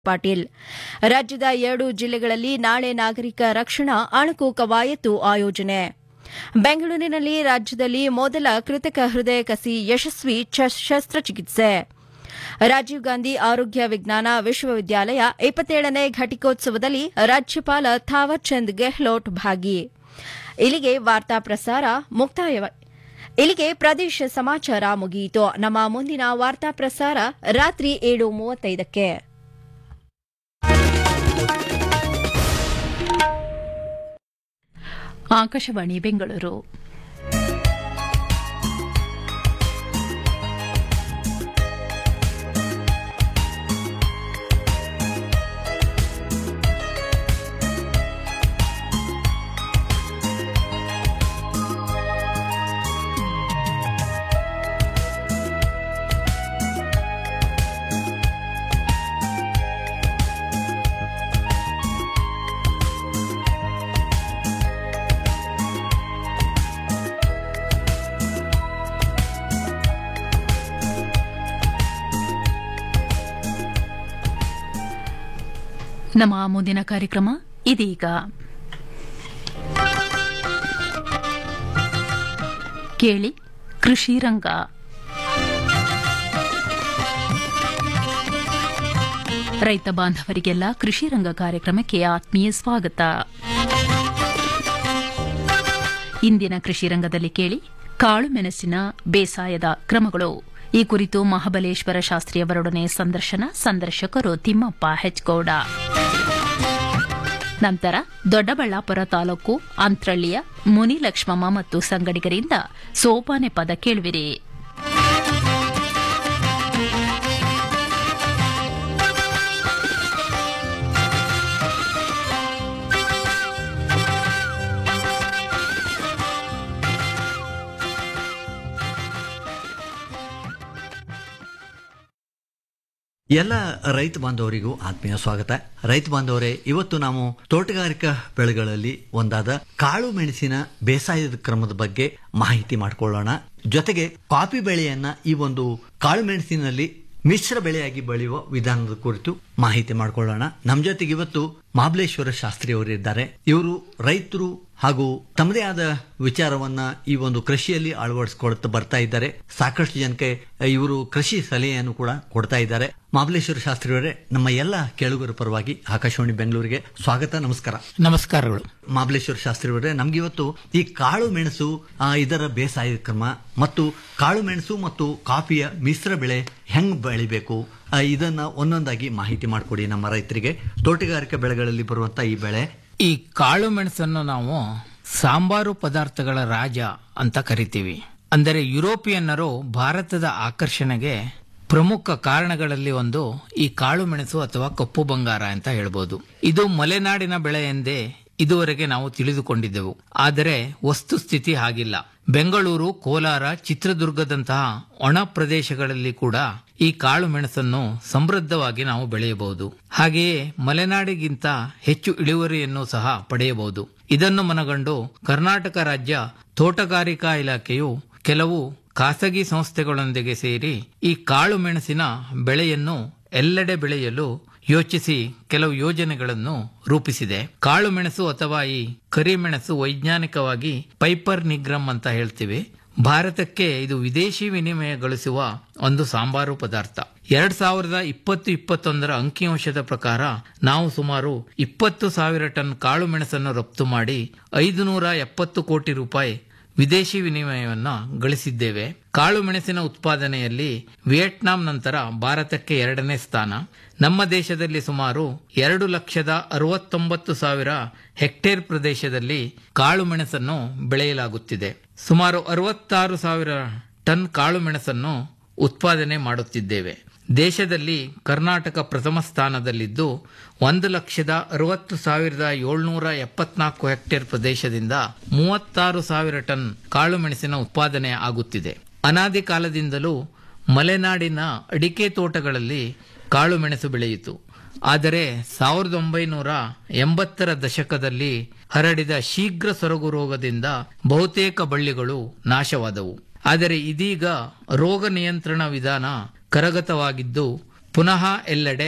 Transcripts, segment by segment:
ಪಾಟೀಲ್ ರಾಜ್ಯದ ಎರಡು ಜಿಲ್ಲೆಗಳಲ್ಲಿ ನಾಳೆ ನಾಗರಿಕ ರಕ್ಷಣಾ ಅಣುಕು ಕವಾಯತು ಆಯೋಜನೆ ಬೆಂಗಳೂರಿನಲ್ಲಿ ರಾಜ್ಯದಲ್ಲಿ ಮೊದಲ ಕೃತಕ ಹೃದಯ ಕಸಿ ಯಶಸ್ವಿ ಶಸ್ತ್ರಚಿಕಿತ್ಸೆ ರಾಜೀವ್ ಗಾಂಧಿ ಆರೋಗ್ಯ ವಿಜ್ಞಾನ ವಿಶ್ವವಿದ್ಯಾಲಯ ಇಪ್ಪತ್ತೇಳನೇ ಘಟಿಕೋತ್ಸವದಲ್ಲಿ ರಾಜ್ಯಪಾಲ ಥಾವರ್ ಚಂದ್ ಗೆಹ್ಲೋಟ್ ಭಾಗಿ ಇಲ್ಲಿಗೆ ವಾರ್ತಾ ಪ್ರಸಾರ ಮುಕ್ತಾಯ ಇಲ್ಲಿಗೆ ಪ್ರದೇಶ ಸಮಾಚಾರ ಮುಗಿಯಿತು ನಮ್ಮ ಮುಂದಿನ ವಾರ್ತಾ ಪ್ರಸಾರ ರಾತ್ರಿ ಏಳು ಮೂವತ್ತೈದಕ್ಕೆ ಆಕಾಶವಾಣಿ ಬೆಂಗಳೂರು ನಮ್ಮ ಮುಂದಿನ ಕಾರ್ಯಕ್ರಮ ಇದೀಗ ಕೇಳಿ ಕೃಷಿ ರಂಗ ರೈತ ಬಾಂಧವರಿಗೆಲ್ಲ ಕೃಷಿ ರಂಗ ಕಾರ್ಯಕ್ರಮಕ್ಕೆ ಆತ್ಮೀಯ ಸ್ವಾಗತ ಇಂದಿನ ಕೃಷಿ ರಂಗದಲ್ಲಿ ಕೇಳಿ ಕಾಳು ಮೆಣಸಿನ ಬೇಸಾಯದ ಕ್ರಮಗಳು ಈ ಕುರಿತು ಮಹಾಬಲೇಶ್ವರ ಶಾಸ್ತ್ರಿಯವರೊಡನೆ ಸಂದರ್ಶನ ಸಂದರ್ಶಕರು ತಿಮ್ಮಪ್ಪ ಹೆಚ್ಗೌಡ ನಂತರ ದೊಡ್ಡಬಳ್ಳಾಪುರ ತಾಲೂಕು ಅಂತ್ರಳ್ಳಿಯ ಮುನಿ ಲಕ್ಷ್ಮಮ್ಮ ಮತ್ತು ಸಂಗಡಿಗರಿಂದ ಸೋಪಾನೆ ಪದ ಕೇಳುವಿರಿ ಎಲ್ಲ ರೈತ ಬಾಂಧವರಿಗೂ ಆತ್ಮೀಯ ಸ್ವಾಗತ ರೈತ ಬಾಂಧವರೇ ಇವತ್ತು ನಾವು ತೋಟಗಾರಿಕಾ ಬೆಳೆಗಳಲ್ಲಿ ಒಂದಾದ ಕಾಳು ಮೆಣಸಿನ ಬೇಸಾಯದ ಕ್ರಮದ ಬಗ್ಗೆ ಮಾಹಿತಿ ಮಾಡಿಕೊಳ್ಳೋಣ ಜೊತೆಗೆ ಕಾಫಿ ಬೆಳೆಯನ್ನ ಈ ಒಂದು ಕಾಳು ಮೆಣಸಿನಲ್ಲಿ ಮಿಶ್ರ ಬೆಳೆಯಾಗಿ ಬೆಳೆಯುವ ವಿಧಾನದ ಕುರಿತು ಮಾಹಿತಿ ಮಾಡಿಕೊಳ್ಳೋಣ ನಮ್ಮ ಜೊತೆಗೆ ಇವತ್ತು ಮಹಾಬಲೇಶ್ವರ ಶಾಸ್ತ್ರಿ ಅವರು ಇದ್ದಾರೆ ಇವರು ರೈತರು ಹಾಗೂ ತಮ್ಮದೇ ಆದ ವಿಚಾರವನ್ನ ಈ ಒಂದು ಕೃಷಿಯಲ್ಲಿ ಅಳವಡಿಸಿಕೊಳ್ತಾ ಬರ್ತಾ ಇದ್ದಾರೆ ಸಾಕಷ್ಟು ಜನಕ್ಕೆ ಇವರು ಕೃಷಿ ಸಲಹೆಯನ್ನು ಕೂಡ ಕೊಡ್ತಾ ಇದ್ದಾರೆ ಮಹಾಬಲೇಶ್ವರ ಶಾಸ್ತ್ರಿ ಅವರೇ ನಮ್ಮ ಎಲ್ಲ ಕೇಳುಗರ ಪರವಾಗಿ ಆಕಾಶವಾಣಿ ಬೆಂಗಳೂರಿಗೆ ಸ್ವಾಗತ ನಮಸ್ಕಾರ ನಮಸ್ಕಾರಗಳು ಮಹಾಬಲೇಶ್ವರ ಶಾಸ್ತ್ರಿ ಅವರೇ ನಮ್ಗೆ ಇವತ್ತು ಈ ಕಾಳು ಮೆಣಸು ಆ, ಇದರ ಬೇಸಾಯ ಕ್ರಮ ಮತ್ತು ಕಾಳು ಮೆಣಸು ಮತ್ತು ಕಾಫಿಯ ಮಿಶ್ರ ಬೆಳೆ ಹೆಂಗ್ ಬೆಳಿಬೇಕು ಆ, ಇದನ್ನ ಒಂದೊಂದಾಗಿ ಮಾಹಿತಿ ಮಾಡಿಕೊಡಿ ನಮ್ಮ ರೈತರಿಗೆ ತೋಟಗಾರಿಕಾ ಬೆಳೆಗಳಲ್ಲಿ ಬರುವಂತ ಈ ಬೆಳೆ ಈ ಕಾಳು ಮೆಣಸನ್ನು ನಾವು ಸಾಂಬಾರು ಪದಾರ್ಥಗಳ ರಾಜ ಅಂತ ಕರಿತೀವಿ ಅಂದರೆ ಯುರೋಪಿಯನ್ನರು ಭಾರತದ ಆಕರ್ಷಣೆಗೆ ಪ್ರಮುಖ ಕಾರಣಗಳಲ್ಲಿ ಒಂದು ಈ ಕಾಳು ಮೆಣಸು ಅಥವಾ ಕಪ್ಪು ಬಂಗಾರ ಅಂತ ಹೇಳ್ಬೋದು ಇದು ಮಲೆನಾಡಿನ ಬೆಳೆ ಎಂದೇ ಇದುವರೆಗೆ ನಾವು ತಿಳಿದುಕೊಂಡಿದ್ದೆವು ಆದರೆ ವಸ್ತುಸ್ಥಿತಿ ಹಾಗಿಲ್ಲ ಬೆಂಗಳೂರು ಕೋಲಾರ ಚಿತ್ರದುರ್ಗದಂತಹ ಒಣ ಪ್ರದೇಶಗಳಲ್ಲಿ ಕೂಡ ಈ ಕಾಳು ಮೆಣಸನ್ನು ಸಮೃದ್ಧವಾಗಿ ನಾವು ಬೆಳೆಯಬಹುದು ಹಾಗೆಯೇ ಮಲೆನಾಡಿಗಿಂತ ಹೆಚ್ಚು ಇಳುವರಿಯನ್ನು ಸಹ ಪಡೆಯಬಹುದು ಇದನ್ನು ಮನಗಂಡು ಕರ್ನಾಟಕ ರಾಜ್ಯ ತೋಟಗಾರಿಕಾ ಇಲಾಖೆಯು ಕೆಲವು ಖಾಸಗಿ ಸಂಸ್ಥೆಗಳೊಂದಿಗೆ ಸೇರಿ ಈ ಕಾಳು ಮೆಣಸಿನ ಬೆಳೆಯನ್ನು ಎಲ್ಲೆಡೆ ಬೆಳೆಯಲು ಯೋಚಿಸಿ ಕೆಲವು ಯೋಜನೆಗಳನ್ನು ರೂಪಿಸಿದೆ ಕಾಳು ಮೆಣಸು ಅಥವಾ ಈ ಕರಿಮೆಣಸು ವೈಜ್ಞಾನಿಕವಾಗಿ ಪೈಪರ್ ನಿಗ್ರಮ್ ಅಂತ ಹೇಳ್ತೀವಿ ಭಾರತಕ್ಕೆ ಇದು ವಿದೇಶಿ ವಿನಿಮಯಗೊಳಿಸುವ ಒಂದು ಸಾಂಬಾರು ಪದಾರ್ಥ ಎರಡ್ ಸಾವಿರದ ಇಪ್ಪತ್ತು ಇಪ್ಪತ್ತೊಂದರ ಅಂಕಿಅಂಶದ ಪ್ರಕಾರ ನಾವು ಸುಮಾರು ಇಪ್ಪತ್ತು ಸಾವಿರ ಟನ್ ಕಾಳು ಮೆಣಸನ್ನು ರಫ್ತು ಮಾಡಿ ಐದು ನೂರ ಎಪ್ಪತ್ತು ಕೋಟಿ ರೂಪಾಯಿ ವಿದೇಶಿ ವಿನಿಮಯವನ್ನ ಗಳಿಸಿದ್ದೇವೆ ಕಾಳು ಮೆಣಸಿನ ಉತ್ಪಾದನೆಯಲ್ಲಿ ವಿಯೆಟ್ನಾಂ ನಂತರ ಭಾರತಕ್ಕೆ ಎರಡನೇ ಸ್ಥಾನ ನಮ್ಮ ದೇಶದಲ್ಲಿ ಸುಮಾರು ಎರಡು ಲಕ್ಷದ ಅರವತ್ತೊಂಬತ್ತು ಸಾವಿರ ಹೆಕ್ಟೇರ್ ಪ್ರದೇಶದಲ್ಲಿ ಕಾಳು ಮೆಣಸನ್ನು ಬೆಳೆಯಲಾಗುತ್ತಿದೆ ಸುಮಾರು ಅರವತ್ತಾರು ಸಾವಿರ ಟನ್ ಕಾಳು ಮೆಣಸನ್ನು ಉತ್ಪಾದನೆ ಮಾಡುತ್ತಿದ್ದೇವೆ ದೇಶದಲ್ಲಿ ಕರ್ನಾಟಕ ಪ್ರಥಮ ಸ್ಥಾನದಲ್ಲಿದ್ದು ಒಂದು ಲಕ್ಷದ ಅರವತ್ತು ಸಾವಿರದ ಏಳ್ನೂರ ಎಪ್ಪತ್ನಾಲ್ಕು ಹೆಕ್ಟೇರ್ ಪ್ರದೇಶದಿಂದ ಮೂವತ್ತಾರು ಸಾವಿರ ಟನ್ ಕಾಳು ಮೆಣಸಿನ ಉತ್ಪಾದನೆ ಆಗುತ್ತಿದೆ ಅನಾದಿ ಕಾಲದಿಂದಲೂ ಮಲೆನಾಡಿನ ಅಡಿಕೆ ತೋಟಗಳಲ್ಲಿ ಕಾಳು ಮೆಣಸು ಬೆಳೆಯಿತು ಆದರೆ ಸಾವಿರದ ಒಂಬೈನೂರ ಎಂಬತ್ತರ ದಶಕದಲ್ಲಿ ಹರಡಿದ ಶೀಘ್ರ ಸೊರಗು ರೋಗದಿಂದ ಬಹುತೇಕ ಬಳ್ಳಿಗಳು ನಾಶವಾದವು ಆದರೆ ಇದೀಗ ರೋಗ ನಿಯಂತ್ರಣ ವಿಧಾನ ಕರಗತವಾಗಿದ್ದು ಪುನಃ ಎಲ್ಲೆಡೆ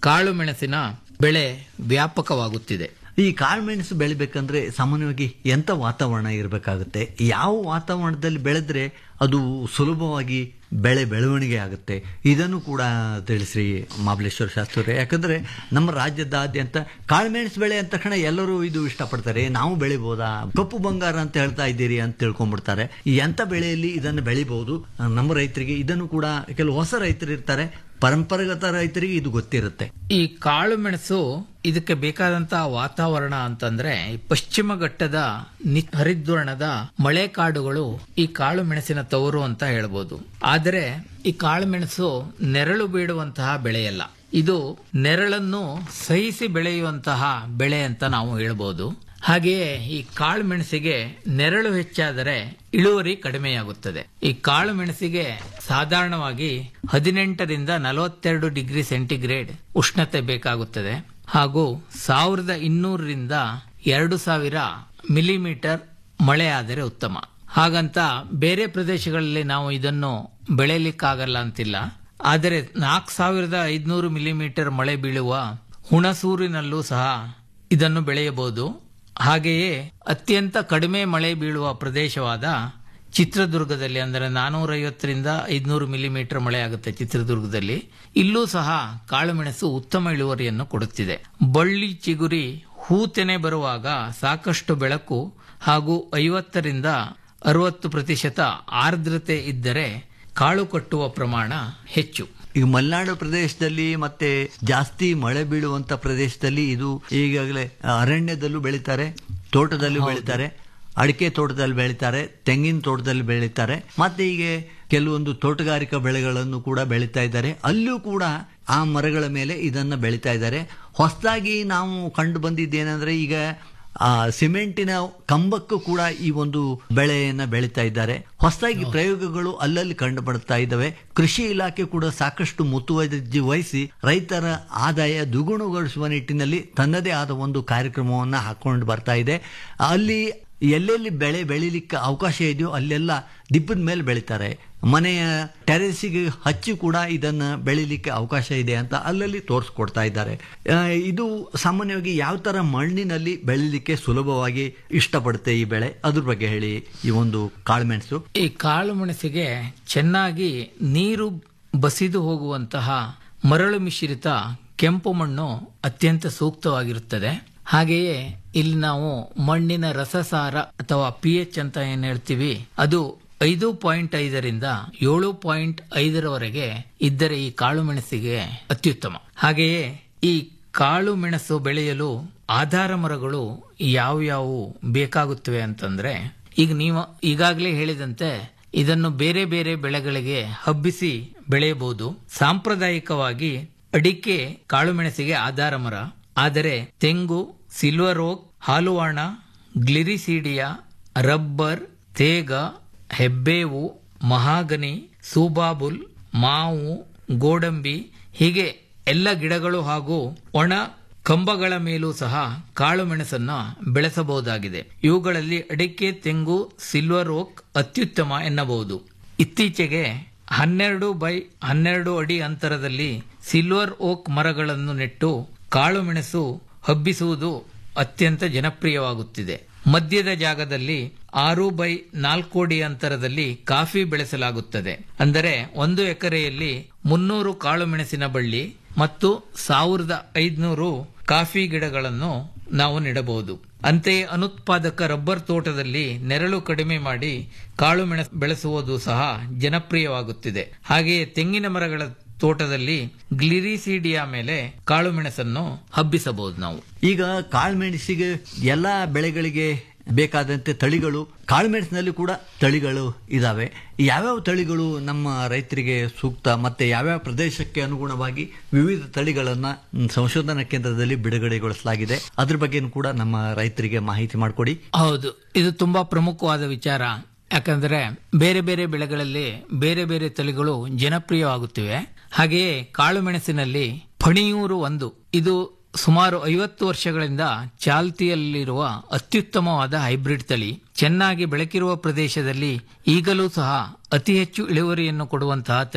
ಕಾಳು ಮೆಣಸಿನ ಬೆಳೆ ವ್ಯಾಪಕವಾಗುತ್ತಿದೆ ಈ ಕಾಳುಮೆಣಸು ಬೆಳಿಬೇಕಂದ್ರೆ ಸಾಮಾನ್ಯವಾಗಿ ಎಂತ ವಾತಾವರಣ ಇರಬೇಕಾಗುತ್ತೆ ಯಾವ ವಾತಾವರಣದಲ್ಲಿ ಬೆಳೆದ್ರೆ ಅದು ಸುಲಭವಾಗಿ ಬೆಳೆ ಬೆಳವಣಿಗೆ ಆಗುತ್ತೆ ಇದನ್ನು ಕೂಡ ತಿಳಿಸ್ರಿ ಮಹಾಬಲೇಶ್ವರ ಶಾಸ್ತ್ರಿ ಯಾಕಂದ್ರೆ ನಮ್ಮ ರಾಜ್ಯದಾದ್ಯಂತ ಕಾಳುಮೆಣಸು ಬೆಳೆ ಅಂದ ತಕ್ಷಣ ಎಲ್ಲರೂ ಇದು ಇಷ್ಟಪಡ್ತಾರೆ ನಾವು ಬೆಳಿಬೋದಾ ಕಪ್ಪು ಬಂಗಾರ ಅಂತ ಹೇಳ್ತಾ ಇದ್ದೀರಿ ಅಂತ ತಿಳ್ಕೊಂಡ್ಬಿಡ್ತಾರೆ ಈ ಎಂಥ ಬೆಳೆಯಲ್ಲಿ ಇದನ್ನು ಬೆಳಿಬಹುದು ನಮ್ಮ ರೈತರಿಗೆ ಇದನ್ನು ಕೂಡ ಕೆಲವು ಹೊಸ ರೈತರು ಇರ್ತಾರೆ ಪರಂಪರಾಗತ ರೈತರಿಗೆ ಇದು ಗೊತ್ತಿರುತ್ತೆ ಈ ಕಾಳು ಮೆಣಸು ಇದಕ್ಕೆ ಬೇಕಾದಂತಹ ವಾತಾವರಣ ಅಂತಂದ್ರೆ ಈ ಪಶ್ಚಿಮ ಘಟ್ಟದ ನಿ- ಹರಿದ್ವರ್ಣದ ಮಳೆ ಕಾಡುಗಳು ಈ ಕಾಳು ಮೆಣಸಿನ ತವರು ಅಂತ ಹೇಳ್ಬೋದು ಆದರೆ ಈ ಕಾಳು ಮೆಣಸು ನೆರಳು ಬೀಳುವಂತಹ ಬೆಳೆಯಲ್ಲ ಇದು ನೆರಳನ್ನು ಸಹಿಸಿ ಬೆಳೆಯುವಂತಹ ಬೆಳೆ ಅಂತ ನಾವು ಹೇಳ್ಬೋದು ಹಾಗೆಯೇ ಈ ಕಾಳು ಮೆಣಸಿಗೆ ನೆರಳು ಹೆಚ್ಚಾದರೆ ಇಳುವರಿ ಕಡಿಮೆಯಾಗುತ್ತದೆ ಈ ಕಾಳು ಮೆಣಸಿಗೆ ಸಾಧಾರಣವಾಗಿ ಹದಿನೆಂಟರಿಂದ ನಲವತ್ತೆರಡು ಡಿಗ್ರಿ ಸೆಂಟಿಗ್ರೇಡ್ ಉಷ್ಣತೆ ಬೇಕಾಗುತ್ತದೆ ಹಾಗೂ ಸಾವಿರದ ಇನ್ನೂರರಿಂದ ಎರಡು ಸಾವಿರ ಮಿಲಿಮೀಟರ್ ಮಳೆ ಆದರೆ ಉತ್ತಮ ಹಾಗಂತ ಬೇರೆ ಪ್ರದೇಶಗಳಲ್ಲಿ ನಾವು ಇದನ್ನು ಬೆಳೆಯಲಿಕ್ಕಾಗಲ್ಲ ಅಂತಿಲ್ಲ ಆದರೆ ನಾಲ್ಕು ಸಾವಿರದ ಐದುನೂರು ಮಿಲಿಮೀಟರ್ ಮಳೆ ಬೀಳುವ ಹುಣಸೂರಿನಲ್ಲೂ ಸಹ ಇದನ್ನು ಬೆಳೆಯಬಹುದು ಹಾಗೆಯೇ ಅತ್ಯಂತ ಕಡಿಮೆ ಮಳೆ ಬೀಳುವ ಪ್ರದೇಶವಾದ ಚಿತ್ರದುರ್ಗದಲ್ಲಿ ಅಂದರೆ ನಾನೂರೈವತ್ತರಿಂದ ಐದುನೂರು ಮಿಲಿಮೀಟರ್ ಮಳೆ ಆಗುತ್ತೆ ಚಿತ್ರದುರ್ಗದಲ್ಲಿ ಇಲ್ಲೂ ಸಹ ಕಾಳುಮೆಣಸು ಉತ್ತಮ ಇಳುವರಿಯನ್ನು ಕೊಡುತ್ತಿದೆ ಬಳ್ಳಿ ಚಿಗುರಿ ಹೂತೆನೆ ಬರುವಾಗ ಸಾಕಷ್ಟು ಬೆಳಕು ಹಾಗೂ ಐವತ್ತರಿಂದ ಅರವತ್ತು ಪ್ರತಿಶತ ಆರ್ದ್ರತೆ ಇದ್ದರೆ ಕಾಳು ಕಟ್ಟುವ ಪ್ರಮಾಣ ಹೆಚ್ಚು ಈಗ ಮಲೆನಾಡು ಪ್ರದೇಶದಲ್ಲಿ ಮತ್ತೆ ಜಾಸ್ತಿ ಮಳೆ ಬೀಳುವಂತ ಪ್ರದೇಶದಲ್ಲಿ ಇದು ಈಗಾಗಲೇ ಅರಣ್ಯದಲ್ಲೂ ಬೆಳೀತಾರೆ ತೋಟದಲ್ಲೂ ಬೆಳೀತಾರೆ ಅಡಿಕೆ ತೋಟದಲ್ಲಿ ಬೆಳೀತಾರೆ ತೆಂಗಿನ ತೋಟದಲ್ಲಿ ಬೆಳೀತಾರೆ ಮತ್ತೆ ಈಗ ಕೆಲವೊಂದು ತೋಟಗಾರಿಕಾ ಬೆಳೆಗಳನ್ನು ಕೂಡ ಬೆಳೀತಾ ಇದ್ದಾರೆ ಅಲ್ಲೂ ಕೂಡ ಆ ಮರಗಳ ಮೇಲೆ ಇದನ್ನ ಬೆಳೀತಾ ಇದ್ದಾರೆ ಹೊಸದಾಗಿ ನಾವು ಕಂಡು ಬಂದಿದ್ದೇನೆಂದ್ರೆ ಈಗ ಆ ಸಿಮೆಂಟಿನ ಕಂಬಕ್ಕೂ ಕೂಡ ಈ ಒಂದು ಬೆಳೆಯನ್ನ ಬೆಳೀತಾ ಇದ್ದಾರೆ ಹೊಸದಾಗಿ ಪ್ರಯೋಗಗಳು ಅಲ್ಲಲ್ಲಿ ಕಂಡು ಬರ್ತಾ ಇದ್ದಾವೆ ಕೃಷಿ ಇಲಾಖೆ ಕೂಡ ಸಾಕಷ್ಟು ಮುತುವರ್ಜಿ ವಹಿಸಿ ರೈತರ ಆದಾಯ ದ್ವಿಗುಣಗೊಳಿಸುವ ನಿಟ್ಟಿನಲ್ಲಿ ತನ್ನದೇ ಆದ ಒಂದು ಕಾರ್ಯಕ್ರಮವನ್ನ ಹಾಕೊಂಡು ಬರ್ತಾ ಇದೆ ಅಲ್ಲಿ ಎಲ್ಲೆಲ್ಲಿ ಬೆಳೆ ಬೆಳಿಲಿಕ್ಕೆ ಅವಕಾಶ ಇದೆಯೋ ಅಲ್ಲೆಲ್ಲ ದಿಬ್ಬದ ಮೇಲೆ ಬೆಳೀತಾರೆ ಮನೆಯ ಟೆರೆಸಿಗೆ ಹಚ್ಚಿ ಕೂಡ ಇದನ್ನ ಬೆಳಿಲಿಕ್ಕೆ ಅವಕಾಶ ಇದೆ ಅಂತ ಅಲ್ಲಲ್ಲಿ ತೋರಿಸ್ಕೊಡ್ತಾ ಇದ್ದಾರೆ ಆ, ಇದು ಸಾಮಾನ್ಯವಾಗಿ ಯಾವ ತರ ಮಣ್ಣಿನಲ್ಲಿ ಬೆಳಿಲಿಕ್ಕೆ ಸುಲಭವಾಗಿ ಇಷ್ಟಪಡುತ್ತೆ ಈ ಬೆಳೆ ಅದ್ರ ಬಗ್ಗೆ ಹೇಳಿ ಈ ಒಂದು ಕಾಳುಮೆಣಸು ಈ ಕಾಳು ಮೆಣಸಿಗೆ ಚೆನ್ನಾಗಿ ನೀರು ಬಸಿದು ಹೋಗುವಂತಹ ಮರಳು ಮಿಶ್ರಿತ ಕೆಂಪು ಮಣ್ಣು ಅತ್ಯಂತ ಸೂಕ್ತವಾಗಿರುತ್ತದೆ ಹಾಗೆಯೇ ಇಲ್ಲಿ ನಾವು ಮಣ್ಣಿನ ರಸಸಾರ ಅಥವಾ ಪಿ ಎಚ್ ಅಂತ ಏನ್ ಹೇಳ್ತೀವಿ ಅದು ಐದು ಪಾಯಿಂಟ್ ಐದರಿಂದ ಏಳು ಪಾಯಿಂಟ್ ಐದರವರೆಗೆ ಇದ್ದರೆ ಈ ಕಾಳು ಮೆಣಸಿಗೆ ಅತ್ಯುತ್ತಮ ಹಾಗೆಯೇ ಈ ಕಾಳು ಮೆಣಸು ಬೆಳೆಯಲು ಆಧಾರ ಮರಗಳು ಯಾವ್ಯಾವು ಬೇಕಾಗುತ್ತವೆ ಅಂತಂದ್ರೆ ಈಗ ನೀವು ಈಗಾಗಲೇ ಹೇಳಿದಂತೆ ಇದನ್ನು ಬೇರೆ ಬೇರೆ ಬೆಳೆಗಳಿಗೆ ಹಬ್ಬಿಸಿ ಬೆಳೆಯಬಹುದು ಸಾಂಪ್ರದಾಯಿಕವಾಗಿ ಅಡಿಕೆ ಕಾಳುಮೆಣಸಿಗೆ ಆಧಾರ ಮರ ಆದರೆ ತೆಂಗು ಸಿಲ್ವರ್ ಓಕ್ ಹಾಲುವಾಣ ಗ್ಲಿರಿಸೀಡಿಯಾ ರಬ್ಬರ್ ತೇಗ ಹೆಬ್ಬೇವು ಮಹಾಗನಿ ಸೂಬಾಬುಲ್ ಮಾವು ಗೋಡಂಬಿ ಹೀಗೆ ಎಲ್ಲ ಗಿಡಗಳು ಹಾಗೂ ಒಣ ಕಂಬಗಳ ಮೇಲೂ ಸಹ ಕಾಳು ಮೆಣಸನ್ನ ಬೆಳೆಸಬಹುದಾಗಿದೆ ಇವುಗಳಲ್ಲಿ ಅಡಿಕೆ ತೆಂಗು ಸಿಲ್ವರ್ ಓಕ್ ಅತ್ಯುತ್ತಮ ಎನ್ನಬಹುದು ಇತ್ತೀಚೆಗೆ ಹನ್ನೆರಡು ಬೈ ಹನ್ನೆರಡು ಅಡಿ ಅಂತರದಲ್ಲಿ ಸಿಲ್ವರ್ ಓಕ್ ಮರಗಳನ್ನು ನೆಟ್ಟು ಕಾಳು ಮೆಣಸು ಹಬ್ಬಿಸುವುದು ಅತ್ಯಂತ ಜನಪ್ರಿಯವಾಗುತ್ತಿದೆ ಮಧ್ಯದ ಜಾಗದಲ್ಲಿ ಆರು ಬೈ ನಾಲ್ಕು ಅಡಿ ಅಂತರದಲ್ಲಿ ಕಾಫಿ ಬೆಳೆಸಲಾಗುತ್ತದೆ ಅಂದರೆ ಒಂದು ಎಕರೆಯಲ್ಲಿ ಮುನ್ನೂರು ಕಾಳು ಮೆಣಸಿನ ಬಳ್ಳಿ ಮತ್ತು ಸಾವಿರದ ಐದುನೂರು ಕಾಫಿ ಗಿಡಗಳನ್ನು ನಾವು ನೆಡಬಹುದು ಅಂತೆಯೇ ಅನುತ್ಪಾದಕ ರಬ್ಬರ್ ತೋಟದಲ್ಲಿ ನೆರಳು ಕಡಿಮೆ ಮಾಡಿ ಕಾಳು ಮೆಣಸು ಬೆಳೆಸುವುದು ಸಹ ಜನಪ್ರಿಯವಾಗುತ್ತಿದೆ ಹಾಗೆಯೇ ತೆಂಗಿನ ಮರಗಳ ತೋಟದಲ್ಲಿ ಗ್ಲಿರಿಸೀಡಿಯಾ ಮೇಲೆ ಕಾಳು ಮೆಣಸನ್ನು ಹಬ್ಬಿಸಬಹುದು ನಾವು ಈಗ ಕಾಳುಮೆಣಸಿಗೆ ಎಲ್ಲ ಬೆಳೆಗಳಿಗೆ ಬೇಕಾದಂತೆ ತಳಿಗಳು ಕಾಳುಮೆಣಸಿನಲ್ಲಿ ಕೂಡ ತಳಿಗಳು ಇದಾವೆ ಯಾವ್ಯಾವ ತಳಿಗಳು ನಮ್ಮ ರೈತರಿಗೆ ಸೂಕ್ತ ಮತ್ತೆ ಯಾವ್ಯಾವ ಪ್ರದೇಶಕ್ಕೆ ಅನುಗುಣವಾಗಿ ವಿವಿಧ ತಳಿಗಳನ್ನ ಮ್, ಸಂಶೋಧನಾ ಕೇಂದ್ರದಲ್ಲಿ ಬಿಡುಗಡೆಗೊಳಿಸಲಾಗಿದೆ ಅದ್ರ ಬಗ್ಗೆನೂ ಕೂಡ ನಮ್ಮ ರೈತರಿಗೆ ಮಾಹಿತಿ ಮಾಡಿಕೊಡಿ ಹೌದು ಇದು ತುಂಬಾ ಪ್ರಮುಖವಾದ ವಿಚಾರ ಯಾಕಂದ್ರೆ ಬೇರೆ ಬೇರೆ ಬೆಳೆಗಳಲ್ಲಿ ಬೇರೆ ಬೇರೆ ತಳಿಗಳು ಜನಪ್ರಿಯವಾಗುತ್ತಿವೆ ಹಾಗೆಯೇ ಕಾಳು ಮೆಣಸಿನಲ್ಲಿ ಫಣಿಯೂರು ಒಂದು ಇದು ಸುಮಾರು ಐವತ್ತು ವರ್ಷಗಳಿಂದ ಚಾಲ್ತಿಯಲ್ಲಿರುವ ಅತ್ಯುತ್ತಮವಾದ ಹೈಬ್ರಿಡ್ ತಳಿ ಚೆನ್ನಾಗಿ ಬೆಳಕಿರುವ ಪ್ರದೇಶದಲ್ಲಿ ಈಗಲೂ ಸಹ ಅತಿ ಹೆಚ್ಚು ಇಳುವರಿಯನ್ನು ಕೊಡುವಂತಹ ತಳಿ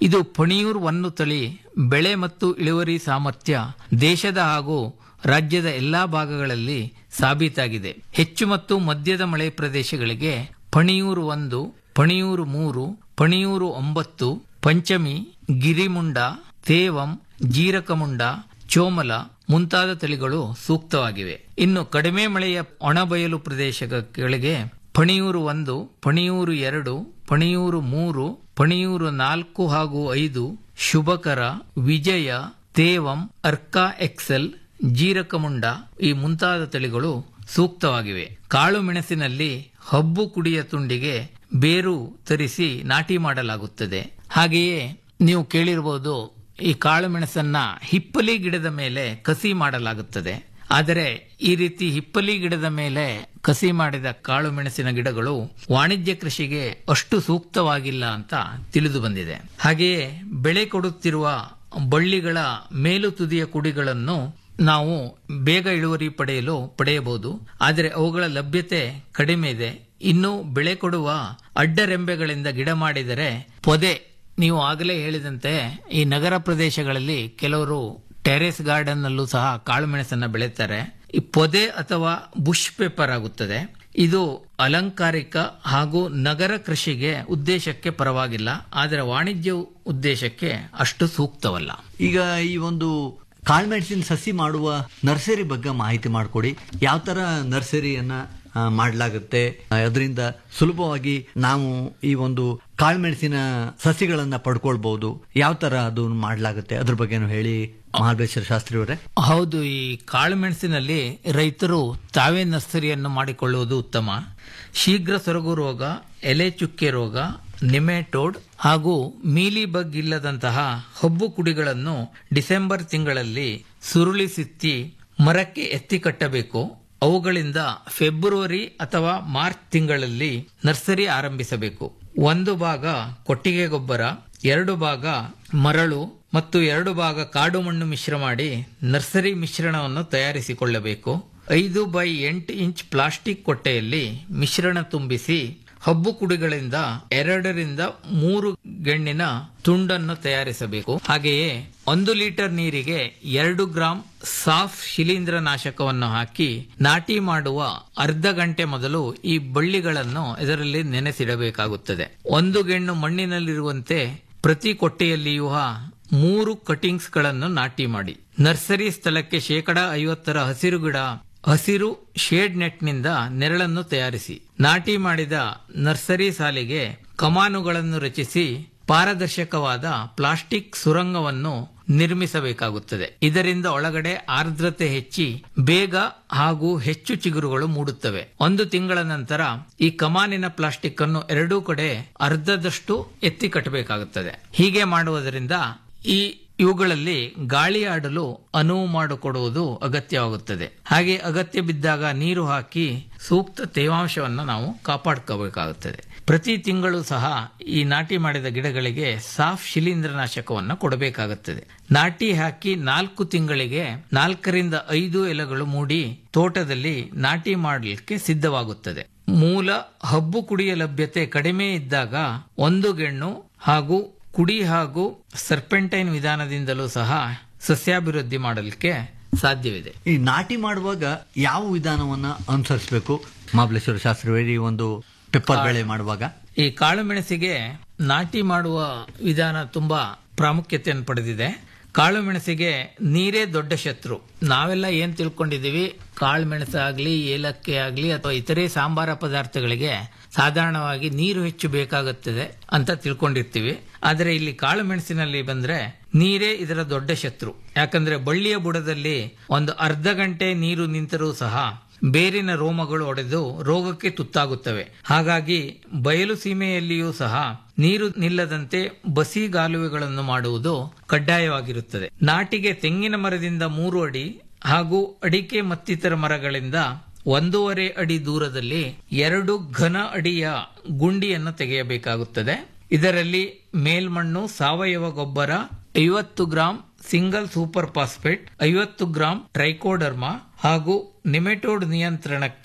ಇದು ಪಣಿಯೂರ್ ಒಂದು ತಳಿ ಬೆಳೆ ಮತ್ತು ಇಳುವರಿ ಸಾಮರ್ಥ್ಯ ದೇಶದ ಹಾಗೂ ರಾಜ್ಯದ ಎಲ್ಲಾ ಭಾಗಗಳಲ್ಲಿ ಸಾಬೀತಾಗಿದೆ ಹೆಚ್ಚು ಮತ್ತು ಮಧ್ಯದ ಮಳೆ ಪ್ರದೇಶಗಳಿಗೆ ಪಣಿಯೂರು ಒಂದು ಪಣಿಯೂರು ಮೂರು ಪಣಿಯೂರು ಒಂಬತ್ತು ಪಂಚಮಿ ಗಿರಿಮುಂಡ ತೇವಂ ಜೀರಕಮುಂಡ ಚೋಮಲ ಮುಂತಾದ ತಳಿಗಳು ಸೂಕ್ತವಾಗಿವೆ ಇನ್ನು ಕಡಿಮೆ ಮಳೆಯ ಒಣಬಯಲು ಪ್ರದೇಶಗಳಿಗೆ ಪಣಿಯೂರು ಒಂದು ಪಣಿಯೂರು ಎರಡು ಪಣಿಯೂರು ಮೂರು ಪಣಿಯೂರು ನಾಲ್ಕು ಹಾಗೂ ಐದು ಶುಭಕರ ವಿಜಯ ತೇವಂ ಅರ್ಕಾ ಎಕ್ಸೆಲ್ ಜೀರಕಮುಂಡ ಈ ಮುಂತಾದ ತಳಿಗಳು ಸೂಕ್ತವಾಗಿವೆ ಕಾಳು ಮೆಣಸಿನಲ್ಲಿ ಹಬ್ಬು ಕುಡಿಯ ತುಂಡಿಗೆ ಬೇರು ತರಿಸಿ ನಾಟಿ ಮಾಡಲಾಗುತ್ತದೆ ಹಾಗೆಯೇ ನೀವು ಕೇಳಿರಬಹುದು ಈ ಕಾಳು ಮೆಣಸನ್ನ ಹಿಪ್ಪಲಿ ಗಿಡದ ಮೇಲೆ ಕಸಿ ಮಾಡಲಾಗುತ್ತದೆ ಆದರೆ ಈ ರೀತಿ ಹಿಪ್ಪಲಿ ಗಿಡದ ಮೇಲೆ ಕಸಿ ಮಾಡಿದ ಕಾಳು ಮೆಣಸಿನ ಗಿಡಗಳು ವಾಣಿಜ್ಯ ಕೃಷಿಗೆ ಅಷ್ಟು ಸೂಕ್ತವಾಗಿಲ್ಲ ಅಂತ ತಿಳಿದು ಬಂದಿದೆ ಹಾಗೆಯೇ ಬೆಳೆ ಕೊಡುತ್ತಿರುವ ಬಳ್ಳಿಗಳ ಮೇಲು ತುದಿಯ ಕುಡಿಗಳನ್ನು ನಾವು ಬೇಗ ಇಳುವರಿ ಪಡೆಯಲು ಪಡೆಯಬಹುದು ಆದರೆ ಅವುಗಳ ಲಭ್ಯತೆ ಕಡಿಮೆ ಇದೆ ಇನ್ನು ಬೆಳೆ ಕೊಡುವ ಅಡ್ಡರೆಂಬೆಗಳಿಂದ ಗಿಡ ಮಾಡಿದರೆ ಪೊದೆ ನೀವು ಆಗಲೇ ಹೇಳಿದಂತೆ ಈ ನಗರ ಪ್ರದೇಶಗಳಲ್ಲಿ ಕೆಲವರು ಟೆರೆಸ್ ಗಾರ್ಡನ್ ನಲ್ಲೂ ಸಹ ಕಾಳುಮೆಣಸನ್ನ ಬೆಳೆಯುತ್ತಾರೆ ಈ ಪೊದೆ ಅಥವಾ ಬುಷ್ ಪೇಪರ್ ಆಗುತ್ತದೆ ಇದು ಅಲಂಕಾರಿಕ ಹಾಗೂ ನಗರ ಕೃಷಿಗೆ ಉದ್ದೇಶಕ್ಕೆ ಪರವಾಗಿಲ್ಲ ಆದರೆ ವಾಣಿಜ್ಯ ಉದ್ದೇಶಕ್ಕೆ ಅಷ್ಟು ಸೂಕ್ತವಲ್ಲ ಈಗ ಈ ಒಂದು ಕಾಳ್ಮೆಣಸಿನ ಸಸಿ ಮಾಡುವ ನರ್ಸರಿ ಬಗ್ಗೆ ಮಾಹಿತಿ ಮಾಡಿಕೊಡಿ ಯಾವ ತರ ನರ್ಸರಿಯನ್ನ ಆ, ಮಾಡಲಾಗುತ್ತೆ ಅದರಿಂದ ಸುಲಭವಾಗಿ ನಾವು ಈ ಒಂದು ಕಾಳ್ಮೆಣಸಿನ ಸಸಿಗಳನ್ನ ಪಡ್ಕೊಳ್ಬಹುದು ಯಾವ ತರ ಅದು ಮಾಡಲಾಗುತ್ತೆ ಅದ್ರ ಬಗ್ಗೆನೂ ಹೇಳಿ ಮಹಾಬಲೇಶ್ವರ ಶಾಸ್ತ್ರಿ ಅವರೇ ಹೌದು ಈ ಕಾಳುಮೆಣಸಿನಲ್ಲಿ ರೈತರು ತಾವೇ ನರ್ಸರಿಯನ್ನು ಮಾಡಿಕೊಳ್ಳುವುದು ಉತ್ತಮ ಶೀಘ್ರ ಸೊರಗು ರೋಗ ಎಲೆ ಚುಕ್ಕೆ ರೋಗ ನಿಮೆಟೋಡ್ ಹಾಗೂ ಮೀಲಿ ಬಗ್ ಇಲ್ಲದಂತಹ ಹಬ್ಬು ಕುಡಿಗಳನ್ನು ಡಿಸೆಂಬರ್ ತಿಂಗಳಲ್ಲಿ ಸುರುಳಿ ಸಿತ್ತಿ ಮರಕ್ಕೆ ಎತ್ತಿ ಕಟ್ಟಬೇಕು ಅವುಗಳಿಂದ ಫೆಬ್ರವರಿ ಅಥವಾ ಮಾರ್ಚ್ ತಿಂಗಳಲ್ಲಿ ನರ್ಸರಿ ಆರಂಭಿಸಬೇಕು ಒಂದು ಭಾಗ ಕೊಟ್ಟಿಗೆ ಗೊಬ್ಬರ ಎರಡು ಭಾಗ ಮರಳು ಮತ್ತು ಎರಡು ಭಾಗ ಕಾಡು ಮಣ್ಣು ಮಿಶ್ರ ಮಾಡಿ ನರ್ಸರಿ ಮಿಶ್ರಣವನ್ನು ತಯಾರಿಸಿಕೊಳ್ಳಬೇಕು ಐದು ಬೈ ಎಂಟು ಇಂಚ್ ಪ್ಲಾಸ್ಟಿಕ್ ಕೊಟ್ಟೆಯಲ್ಲಿ ಮಿಶ್ರಣ ತುಂಬಿಸಿ ಹಬ್ಬು ಕುಡಿಗಳಿಂದ ಎರಡರಿಂದ ಮೂರು ಗೆಣ್ಣಿನ ತುಂಡನ್ನು ತಯಾರಿಸಬೇಕು ಹಾಗೆಯೇ ಒಂದು ಲೀಟರ್ ನೀರಿಗೆ ಎರಡು ಗ್ರಾಂ ಸಾಫ್ ಶಿಲೀಂಧ್ರ ನಾಶಕವನ್ನು ಹಾಕಿ ನಾಟಿ ಮಾಡುವ ಅರ್ಧ ಗಂಟೆ ಮೊದಲು ಈ ಬಳ್ಳಿಗಳನ್ನು ಇದರಲ್ಲಿ ನೆನೆಸಿಡಬೇಕಾಗುತ್ತದೆ ಒಂದು ಗೆಣ್ಣು ಮಣ್ಣಿನಲ್ಲಿರುವಂತೆ ಪ್ರತಿ ಕೊಟ್ಟೆಯಲ್ಲಿಯೂ ಮೂರು ಕಟಿಂಗ್ಸ್ ಗಳನ್ನು ನಾಟಿ ಮಾಡಿ ನರ್ಸರಿ ಸ್ಥಳಕ್ಕೆ ಶೇಕಡ ಐವತ್ತರ ಹಸಿರು ಗಿಡ ಹಸಿರು ಶೇಡ್ ನೆಟ್ನಿಂದ ನೆರಳನ್ನು ತಯಾರಿಸಿ ನಾಟಿ ಮಾಡಿದ ನರ್ಸರಿ ಸಾಲಿಗೆ ಕಮಾನುಗಳನ್ನು ರಚಿಸಿ ಪಾರದರ್ಶಕವಾದ ಪ್ಲಾಸ್ಟಿಕ್ ಸುರಂಗವನ್ನು ನಿರ್ಮಿಸಬೇಕಾಗುತ್ತದೆ ಇದರಿಂದ ಒಳಗಡೆ ಆರ್ದ್ರತೆ ಹೆಚ್ಚಿ ಬೇಗ ಹಾಗೂ ಹೆಚ್ಚು ಚಿಗುರುಗಳು ಮೂಡುತ್ತವೆ ಒಂದು ತಿಂಗಳ ನಂತರ ಈ ಕಮಾನಿನ ಪ್ಲಾಸ್ಟಿಕ್ ಅನ್ನು ಎರಡೂ ಕಡೆ ಅರ್ಧದಷ್ಟು ಎತ್ತಿ ಕಟ್ಟಬೇಕಾಗುತ್ತದೆ ಹೀಗೆ ಮಾಡುವುದರಿಂದ ಈ ಇವುಗಳಲ್ಲಿ ಗಾಳಿ ಆಡಲು ಅನುವು ಮಾಡಿಕೊಡುವುದು ಅಗತ್ಯವಾಗುತ್ತದೆ ಹಾಗೆ ಅಗತ್ಯ ಬಿದ್ದಾಗ ನೀರು ಹಾಕಿ ಸೂಕ್ತ ತೇವಾಂಶವನ್ನು ನಾವು ಕಾಪಾಡ್ಕೋಬೇಕಾಗುತ್ತದೆ ಪ್ರತಿ ತಿಂಗಳು ಸಹ ಈ ನಾಟಿ ಮಾಡಿದ ಗಿಡಗಳಿಗೆ ಸಾಫ್ ಶಿಲೀಂಧ್ರನಾಶಕವನ್ನು ಕೊಡಬೇಕಾಗುತ್ತದೆ ನಾಟಿ ಹಾಕಿ ನಾಲ್ಕು ತಿಂಗಳಿಗೆ ನಾಲ್ಕರಿಂದ ಐದು ಎಲೆಗಳು ಮೂಡಿ ತೋಟದಲ್ಲಿ ನಾಟಿ ಮಾಡಲಿಕ್ಕೆ ಸಿದ್ಧವಾಗುತ್ತದೆ ಮೂಲ ಹಬ್ಬು ಕುಡಿಯ ಲಭ್ಯತೆ ಕಡಿಮೆ ಇದ್ದಾಗ ಒಂದು ಗೆಣ್ಣು ಹಾಗೂ ಕುಡಿ ಹಾಗೂ ಸರ್ಪೆಂಟೈನ್ ವಿಧಾನದಿಂದಲೂ ಸಹ ಸಸ್ಯಾಭಿವೃದ್ಧಿ ಮಾಡಲಿಕ್ಕೆ ಸಾಧ್ಯವಿದೆ ಈ ನಾಟಿ ಮಾಡುವಾಗ ಯಾವ ವಿಧಾನವನ್ನ ಅನುಸರಿಸಬೇಕು ಮಹಾಬಲೇಶ್ವರ ಶಾಸ್ತ್ರಿ ಅವರೇ, ಈ ಒಂದು ಪೆಪ್ಪರ್ ಬೆಳೆ ಮಾಡುವಾಗ ಈ ಕಾಳು ಮೆಣಸಿಗೆ ನಾಟಿ ಮಾಡುವ ವಿಧಾನ ತುಂಬಾ ಪ್ರಾಮುಖ್ಯತೆಯನ್ನು ಪಡೆದಿದೆ ಕಾಳು ಮೆಣಸಿಗೆ ನೀರೇ ದೊಡ್ಡ ಶತ್ರು ನಾವೆಲ್ಲ ಏನ್ ತಿಳ್ಕೊಂಡಿದೀವಿ ಕಾಳು ಮೆಣಸು ಆಗ್ಲಿ ಏಲಕ್ಕಿ ಆಗ್ಲಿ ಅಥವಾ ಇತರೆ ಸಾಂಬಾರ ಪದಾರ್ಥಗಳಿಗೆ ಸಾಧಾರಣವಾಗಿ ನೀರು ಹೆಚ್ಚು ಬೇಕಾಗುತ್ತದೆ ಅಂತ ತಿಳ್ಕೊಂಡಿರ್ತೀವಿ ಆದರೆ ಇಲ್ಲಿ ಕಾಳು ಮೆಣಸಿನಲ್ಲಿ ಬಂದ್ರೆ ನೀರೇ ಇದರ ದೊಡ್ಡ ಶತ್ರು ಯಾಕಂದ್ರೆ ಬಳ್ಳಿಯ ಬುಡದಲ್ಲಿ ಒಂದು ಅರ್ಧ ಗಂಟೆ ನೀರು ನಿಂತರೂ ಸಹ ಬೇರಿನ ರೋಮಗಳು ಒಡೆದು ರೋಗಕ್ಕೆ ತುತ್ತಾಗುತ್ತವೆ ಹಾಗಾಗಿ ಬಯಲು ಸೀಮೆಯಲ್ಲಿಯೂ ಸಹ ನೀರು ನಿಲ್ಲದಂತೆ ಬಸಿಗಾಲುವೆಗಳನ್ನು ಮಾಡುವುದು ಕಡ್ಡಾಯವಾಗಿರುತ್ತದೆ ನಾಟಿಗೆ ತೆಂಗಿನ ಮರದಿಂದ ಮೂರು ಅಡಿ ಹಾಗೂ ಅಡಿಕೆ ಮತ್ತಿತರ ಮರಗಳಿಂದ ಒಂದೂವರೆ ಅಡಿ ದೂರದಲ್ಲಿ ಎರಡು ಘನ ಅಡಿಯ ಗುಂಡಿಯನ್ನು ತೆಗೆಯಬೇಕಾಗುತ್ತದೆ ಇದರಲ್ಲಿ ಮೇಲ್ಮಣ್ಣು ಸಾವಯವ ಗೊಬ್ಬರ ಐವತ್ತು ಗ್ರಾಂ ಸಿಂಗಲ್ ಸೂಪರ್ ಫಾಸ್ಫೇಟ್ ಐವತ್ತು ಗ್ರಾಂ ಟ್ರೈಕೋಡರ್ಮಾ ಹಾಗೂ ನಿಮೆಟೋಡ್ ನಿಯಂತ್ರಣಕ್ಕೆ